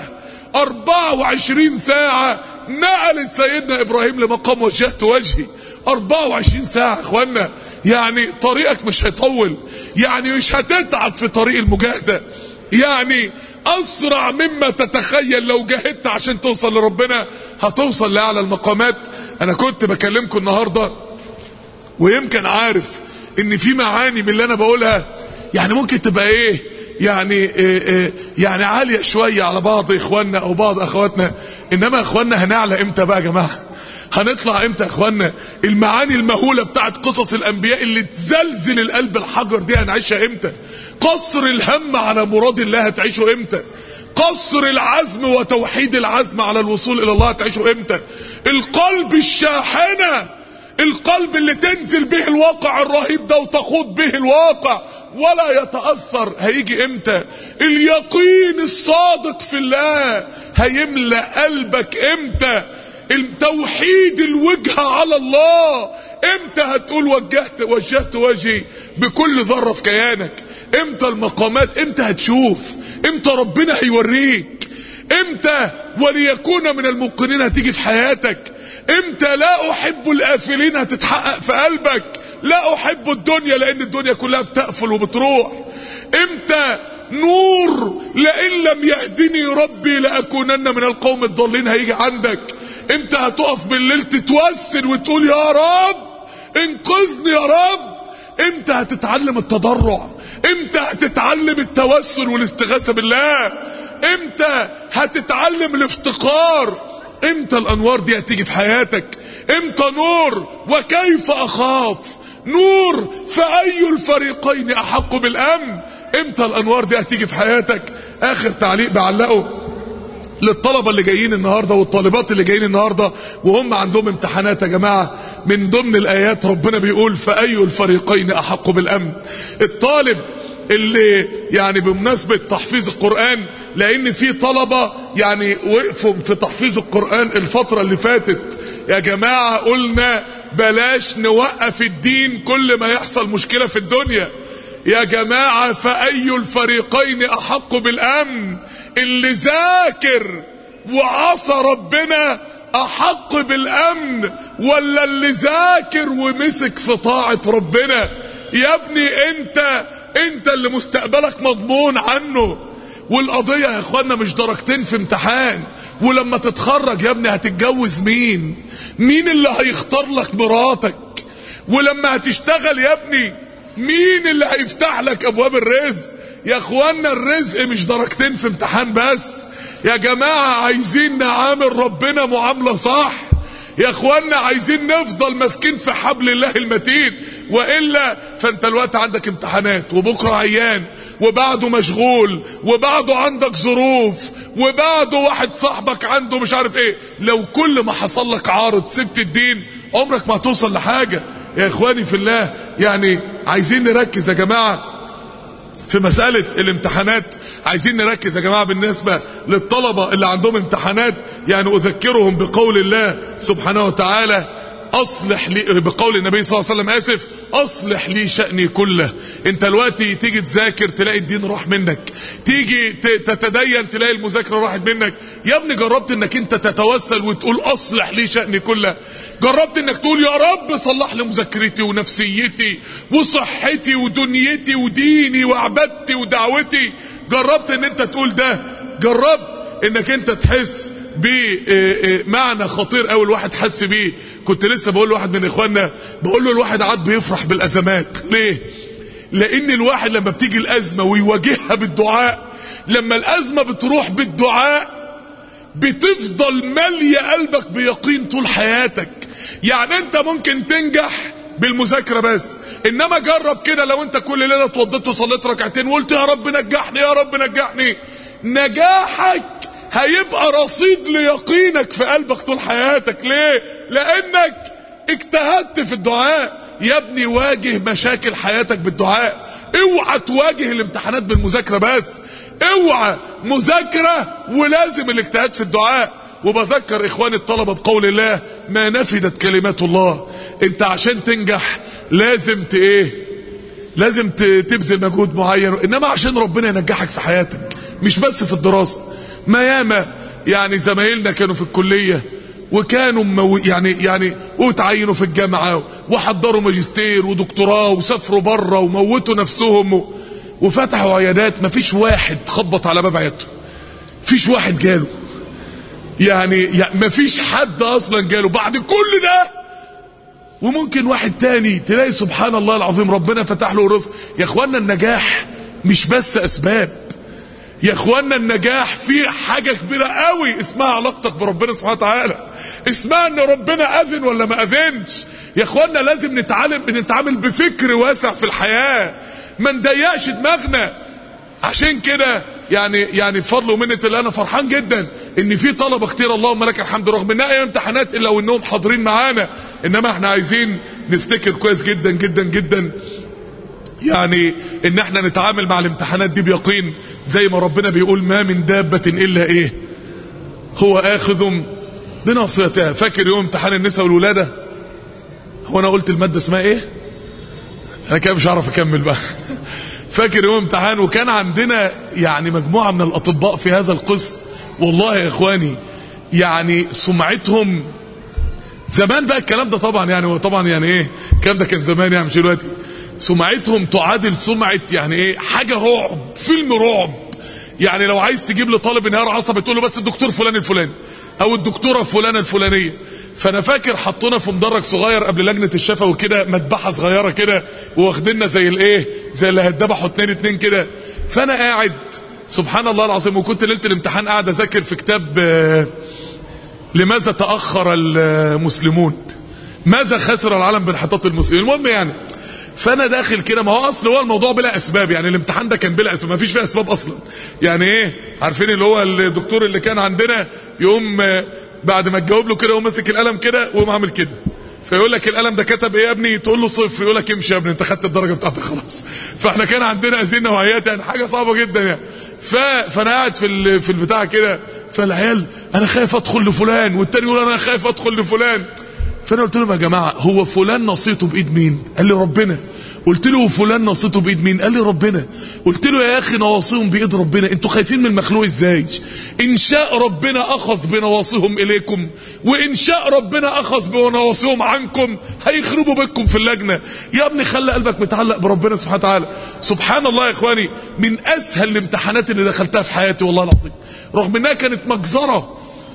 24 ساعة نقلت سيدنا ابراهيم لمقام وجهت وجهي 24 ساعة يا اخوانا يعني طريقك مش هيطول يعني مش هتتعب في طريق المجاهدة يعني اسرع مما تتخيل لو جاهدت عشان توصل لربنا هتوصل لاعلى المقامات انا كنت بكلمكم النهاردة ويمكن عارف ان في معاني من اللي انا بقولها يعني ممكن تبقى ايه يعني إيه إيه يعني عالية شوية على بعض اخواننا او بعض اخواتنا انما اخواننا هنعلى امتى بقى يا جماعة هنطلع امتى يا اخوانا المعاني المهولة بتاعت قصص الانبياء اللي تزلزل القلب الحجر دي هنعيشها امتى قصر الهم على مراد الله هتعيشه امتى قصر العزم وتوحيد العزم على الوصول الى الله هتعيشه امتى القلب الشاحنة القلب اللي تنزل به الواقع الرهيب ده وتخوض به الواقع ولا يتأثر هيجي امتى اليقين الصادق في الله هيملأ قلبك امتى التوحيد الوجهة على الله امتى هتقول وجهت وجهت وجهي بكل ذرة في كيانك امتى المقامات امتى هتشوف امتى ربنا هيوريك امتى وليكون من الموقنين هتيجي في حياتك امتى لا احب الافلين هتتحقق في قلبك لا احب الدنيا لان الدنيا كلها بتقفل وبتروح امتى نور لئن لم يهدني ربي لاكونن من القوم الضالين هيجي عندك امتى هتقف بالليل تتوسل وتقول يا رب انقذني يا رب امتى هتتعلم التضرع امتى هتتعلم التوسل والاستغاثة بالله امتى هتتعلم الافتقار امتى الانوار دي هتيجي في حياتك امتى نور وكيف اخاف نور فاي الفريقين احق بالامن امتى الانوار دي هتيجي في حياتك اخر تعليق بعلقه للطلبة اللي جايين النهاردة والطالبات اللي جايين النهاردة وهم عندهم امتحانات يا جماعة من ضمن الآيات ربنا بيقول فأي الفريقين أحق بالأمن الطالب اللي يعني بمناسبة تحفيظ القرآن لأن في طلبة يعني وقفوا في تحفيظ القرآن الفترة اللي فاتت يا جماعة قلنا بلاش نوقف الدين كل ما يحصل مشكلة في الدنيا يا جماعة فأي الفريقين أحق بالأمن اللي ذاكر وعصى ربنا أحق بالأمن ولا اللي ذاكر ومسك في طاعة ربنا يا ابني انت انت اللي مستقبلك مضمون عنه والقضية يا اخوانا مش درجتين في امتحان ولما تتخرج يا ابني هتتجوز مين مين اللي هيختار لك مراتك ولما هتشتغل يا ابني مين اللي هيفتح لك ابواب الرزق يا اخوانا الرزق مش درجتين في امتحان بس يا جماعة عايزين نعامل ربنا معاملة صح يا اخوانا عايزين نفضل ماسكين في حبل الله المتين والا فانت الوقت عندك امتحانات وبكره عيان وبعده مشغول وبعده عندك ظروف وبعده واحد صاحبك عنده مش عارف ايه لو كل ما حصل لك عارض سبت الدين عمرك ما هتوصل لحاجه يا اخواني في الله يعني عايزين نركز يا جماعه في مسألة الامتحانات عايزين نركز يا جماعة بالنسبة للطلبة اللي عندهم امتحانات يعني أذكرهم بقول الله سبحانه وتعالى أصلح لي بقول النبي صلى الله عليه وسلم آسف أصلح لي شأني كله أنت دلوقتي تيجي تذاكر تلاقي الدين راح منك تيجي تتدين تلاقي المذاكرة راحت منك يا ابني جربت انك انت تتوسل وتقول أصلح لي شأني كله جربت انك تقول يا رب صلح لي مذاكرتي ونفسيتي وصحتي ودنيتي وديني وعبادتي ودعوتي جربت ان انت تقول ده جربت انك انت تحس بمعنى خطير قوي الواحد حس بيه كنت لسه بقول لواحد من اخواننا بقول له الواحد عاد بيفرح بالازمات ليه لان الواحد لما بتيجي الازمه ويواجهها بالدعاء لما الازمه بتروح بالدعاء بتفضل ماليه قلبك بيقين طول حياتك يعني انت ممكن تنجح بالمذاكره بس انما جرب كده لو انت كل ليله اتوضيت وصليت ركعتين وقلت يا رب نجحني يا رب نجحني نجاحك هيبقى رصيد ليقينك في قلبك طول حياتك ليه لانك اجتهدت في الدعاء يا ابني واجه مشاكل حياتك بالدعاء اوعى تواجه الامتحانات بالمذاكره بس اوعى مذاكره ولازم الاجتهاد في الدعاء وبذكر اخواني الطلبه بقول الله ما نفدت كلمات الله انت عشان تنجح لازم ت ايه لازم تبذل مجهود معين انما عشان ربنا ينجحك في حياتك مش بس في الدراسه ما ياما يعني زمايلنا كانوا في الكليه وكانوا مو يعني يعني وتعينوا في الجامعه وحضروا ماجستير ودكتوراه وسافروا بره وموتوا نفسهم و... وفتحوا عيادات ما فيش واحد خبط على باب عيادته فيش واحد جاله يعني, يعني ما فيش حد اصلا جاله بعد كل ده وممكن واحد تاني تلاقي سبحان الله العظيم ربنا فتح له رزق يا اخوانا النجاح مش بس اسباب يا اخوانا النجاح فيه حاجة كبيرة قوي اسمها علاقتك بربنا سبحانه وتعالى اسمها ان ربنا اذن ولا ما اذنش يا اخوانا لازم نتعلم بنتعامل بفكر واسع في الحياه ما نضيقش دماغنا عشان كده يعني يعني بفضل ومنة الله انا فرحان جدا ان في طلبه كتير اللهم لك الحمد رغم انها ايام امتحانات الا وانهم حاضرين معانا انما احنا عايزين نفتكر كويس جدا جدا جدا يعني ان احنا نتعامل مع الامتحانات دي بيقين زي ما ربنا بيقول ما من دابة الا ايه هو اخذ بناصيتها فاكر يوم امتحان النساء والولادة هو انا قلت المادة اسمها ايه انا كده مش هعرف اكمل بقى فاكر يوم امتحان وكان عندنا يعني مجموعة من الاطباء في هذا القسم والله يا اخواني يعني سمعتهم زمان بقى الكلام ده طبعا يعني طبعا يعني ايه الكلام ده كان زمان يعني مش دلوقتي سمعتهم تعادل سمعة يعني ايه حاجة رعب فيلم رعب يعني لو عايز تجيب لطالب انهيار عصبي تقول له بس الدكتور فلان الفلاني او الدكتورة فلانة الفلانية فانا فاكر حطونا في مدرج صغير قبل لجنة الشفا وكده مذبحة صغيرة كده واخديننا زي الايه زي اللي هتذبحوا اتنين اتنين كده فانا قاعد سبحان الله العظيم وكنت ليلة الامتحان قاعد اذاكر في كتاب آه لماذا تأخر المسلمون ماذا خسر العالم بانحطاط المسلمين المهم يعني فانا داخل كده ما هو اصل هو الموضوع بلا اسباب يعني الامتحان ده كان بلا اسباب ما فيش فيه اسباب اصلا يعني ايه عارفين اللي هو الدكتور اللي كان عندنا يقوم بعد ما تجاوب له كده يقوم ماسك القلم كده ويقوم عامل كده فيقول لك القلم ده كتب ايه يا ابني تقول له صفر يقول لك امشي يا ابني انت خدت الدرجه بتاعتك خلاص فاحنا كان عندنا هذه النوعيات يعني حاجه صعبه جدا يعني ف... فانا قاعد في ال... في البتاع كده فالعيال انا خايف ادخل لفلان والتاني يقول انا خايف ادخل لفلان فانا قلت لهم يا جماعه هو فلان نصيته بايد مين قال لي ربنا قلت له فلان نصيته بايد مين قال لي ربنا قلت له يا اخي نواصيهم بايد ربنا انتوا خايفين من المخلوق ازاي ان شاء ربنا اخذ بنواصيهم اليكم وان شاء ربنا اخذ بنواصيهم عنكم هيخربوا بكم في اللجنه يا ابني خلي قلبك متعلق بربنا سبحانه وتعالى سبحان الله يا اخواني من اسهل الامتحانات اللي دخلتها في حياتي والله العظيم رغم انها كانت مجزره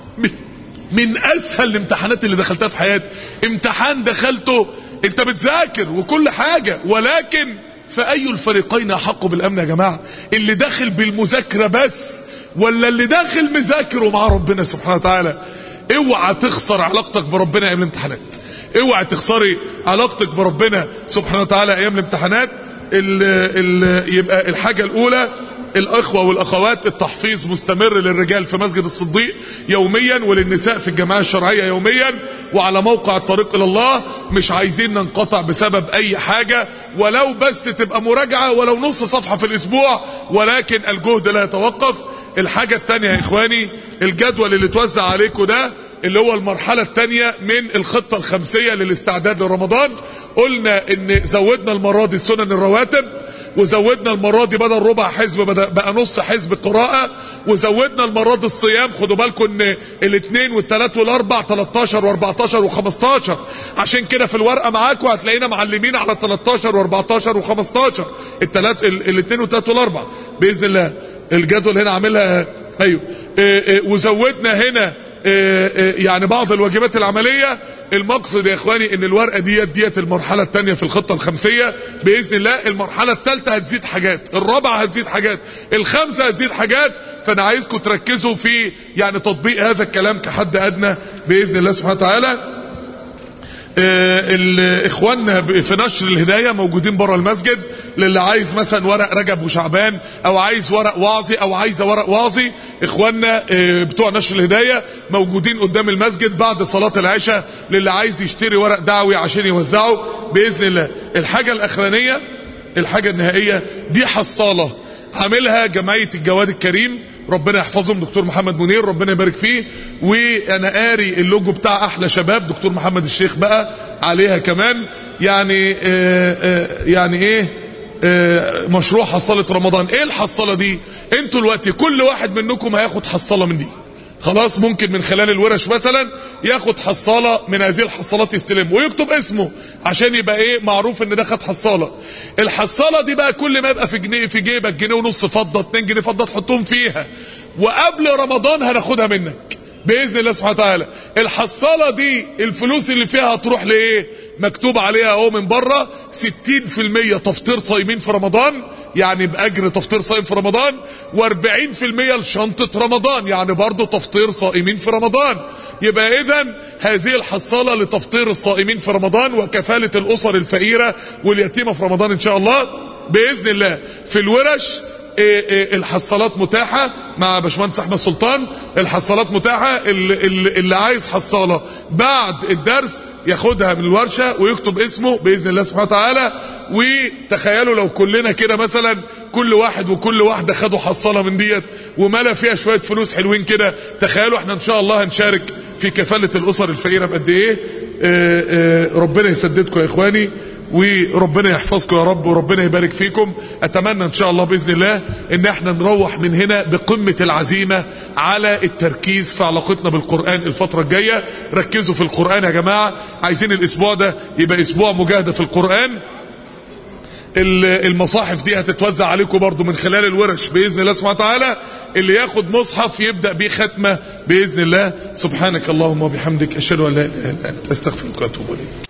من اسهل الامتحانات اللي دخلتها في حياتي امتحان دخلته انت بتذاكر وكل حاجة ولكن فأي الفريقين أحق بالأمن يا جماعة اللي داخل بالمذاكرة بس ولا اللي داخل مذاكر ومع ربنا سبحانه وتعالى اوعى تخسر علاقتك بربنا ايام الامتحانات اوعى تخسري علاقتك بربنا سبحانه وتعالى ايام الامتحانات ال ال يبقى الحاجة الاولى الاخوة والاخوات التحفيظ مستمر للرجال في مسجد الصديق يوميا وللنساء في الجماعة الشرعية يوميا وعلى موقع الطريق الى الله مش عايزين ننقطع بسبب اي حاجة ولو بس تبقى مراجعة ولو نص صفحة في الاسبوع ولكن الجهد لا يتوقف الحاجة التانية يا اخواني الجدول اللي توزع عليكم ده اللي هو المرحلة التانية من الخطة الخمسية للاستعداد لرمضان قلنا ان زودنا المرة دي سنن الرواتب وزودنا المرة دي بدل ربع حزب بدأ بقى نص حزب قراءة وزودنا المرة دي الصيام خدوا بالكم ان الاثنين والثلاث والاربع 13 و14 و15 عشان كده في الورقة معاكم هتلاقينا معلمين على 13 و14 و15 الثلاث الاثنين والثلاث والاربع باذن الله الجدول هنا عاملها ايوه اه اه وزودنا هنا يعني بعض الواجبات العملية المقصد يا اخواني ان الورقة ديت ديت المرحلة التانية في الخطة الخمسية باذن الله المرحلة التالتة هتزيد حاجات الرابعة هتزيد حاجات الخامسة هتزيد حاجات فانا عايزكم تركزوا في يعني تطبيق هذا الكلام كحد ادنى باذن الله سبحانه وتعالى اخواننا في نشر الهدايه موجودين بره المسجد للي عايز مثلا ورق رجب وشعبان او عايز ورق وعظي او عايزه ورق وعظي اخواننا بتوع نشر الهدايه موجودين قدام المسجد بعد صلاه العشاء للي عايز يشتري ورق دعوي عشان يوزعه باذن الله الحاجه الاخرانيه الحاجه النهائيه دي حصاله عاملها جمعيه الجواد الكريم ربنا يحفظهم دكتور محمد منير ربنا يبارك فيه وانا قاري اللوجو بتاع احلى شباب دكتور محمد الشيخ بقى عليها كمان يعني آآ آآ يعني ايه مشروع حصالة رمضان ايه الحصالة دي انتوا دلوقتي كل واحد منكم هياخد حصالة من دي خلاص ممكن من خلال الورش مثلا ياخد حصالة من هذه الحصالات يستلم ويكتب اسمه عشان يبقى ايه معروف ان ده خد حصالة الحصالة دي بقى كل ما يبقى في جنيه في جيبك جنيه ونص فضة 2 جنيه فضة تحطهم فيها وقبل رمضان هناخدها منك باذن الله سبحانه وتعالى الحصاله دي الفلوس اللي فيها هتروح لايه مكتوب عليها اهو من بره 60% تفطير صايمين في رمضان يعني باجر تفطير صايم في رمضان و40% لشنطه رمضان يعني برضه تفطير صائمين في رمضان يبقى اذا هذه الحصالة لتفطير الصائمين في رمضان وكفالة الاسر الفقيرة واليتيمة في رمضان ان شاء الله باذن الله في الورش إيه إيه الحصالات متاحة مع باشمهندس احمد سلطان الحصالات متاحة اللي, اللي, اللي عايز حصالة بعد الدرس ياخدها من الورشة ويكتب اسمه بإذن الله سبحانه وتعالى وتخيلوا لو كلنا كده مثلا كل واحد وكل واحدة خدوا حصالة من ديت وملا فيها شوية فلوس حلوين كده تخيلوا احنا ان شاء الله هنشارك في كفالة الأسر الفقيرة بقد ايه اه اه ربنا يسددكم يا اخواني وربنا يحفظكم يا رب وربنا يبارك فيكم اتمنى ان شاء الله باذن الله ان احنا نروح من هنا بقمه العزيمه على التركيز في علاقتنا بالقران الفتره الجايه ركزوا في القران يا جماعه عايزين الاسبوع ده يبقى اسبوع مجاهده في القران المصاحف دي هتتوزع عليكم برضو من خلال الورش باذن الله سبحانه وتعالى اللي ياخد مصحف يبدا بيه ختمه باذن الله سبحانك اللهم وبحمدك اشهد ان لا اله الا انت استغفرك واتوب اليك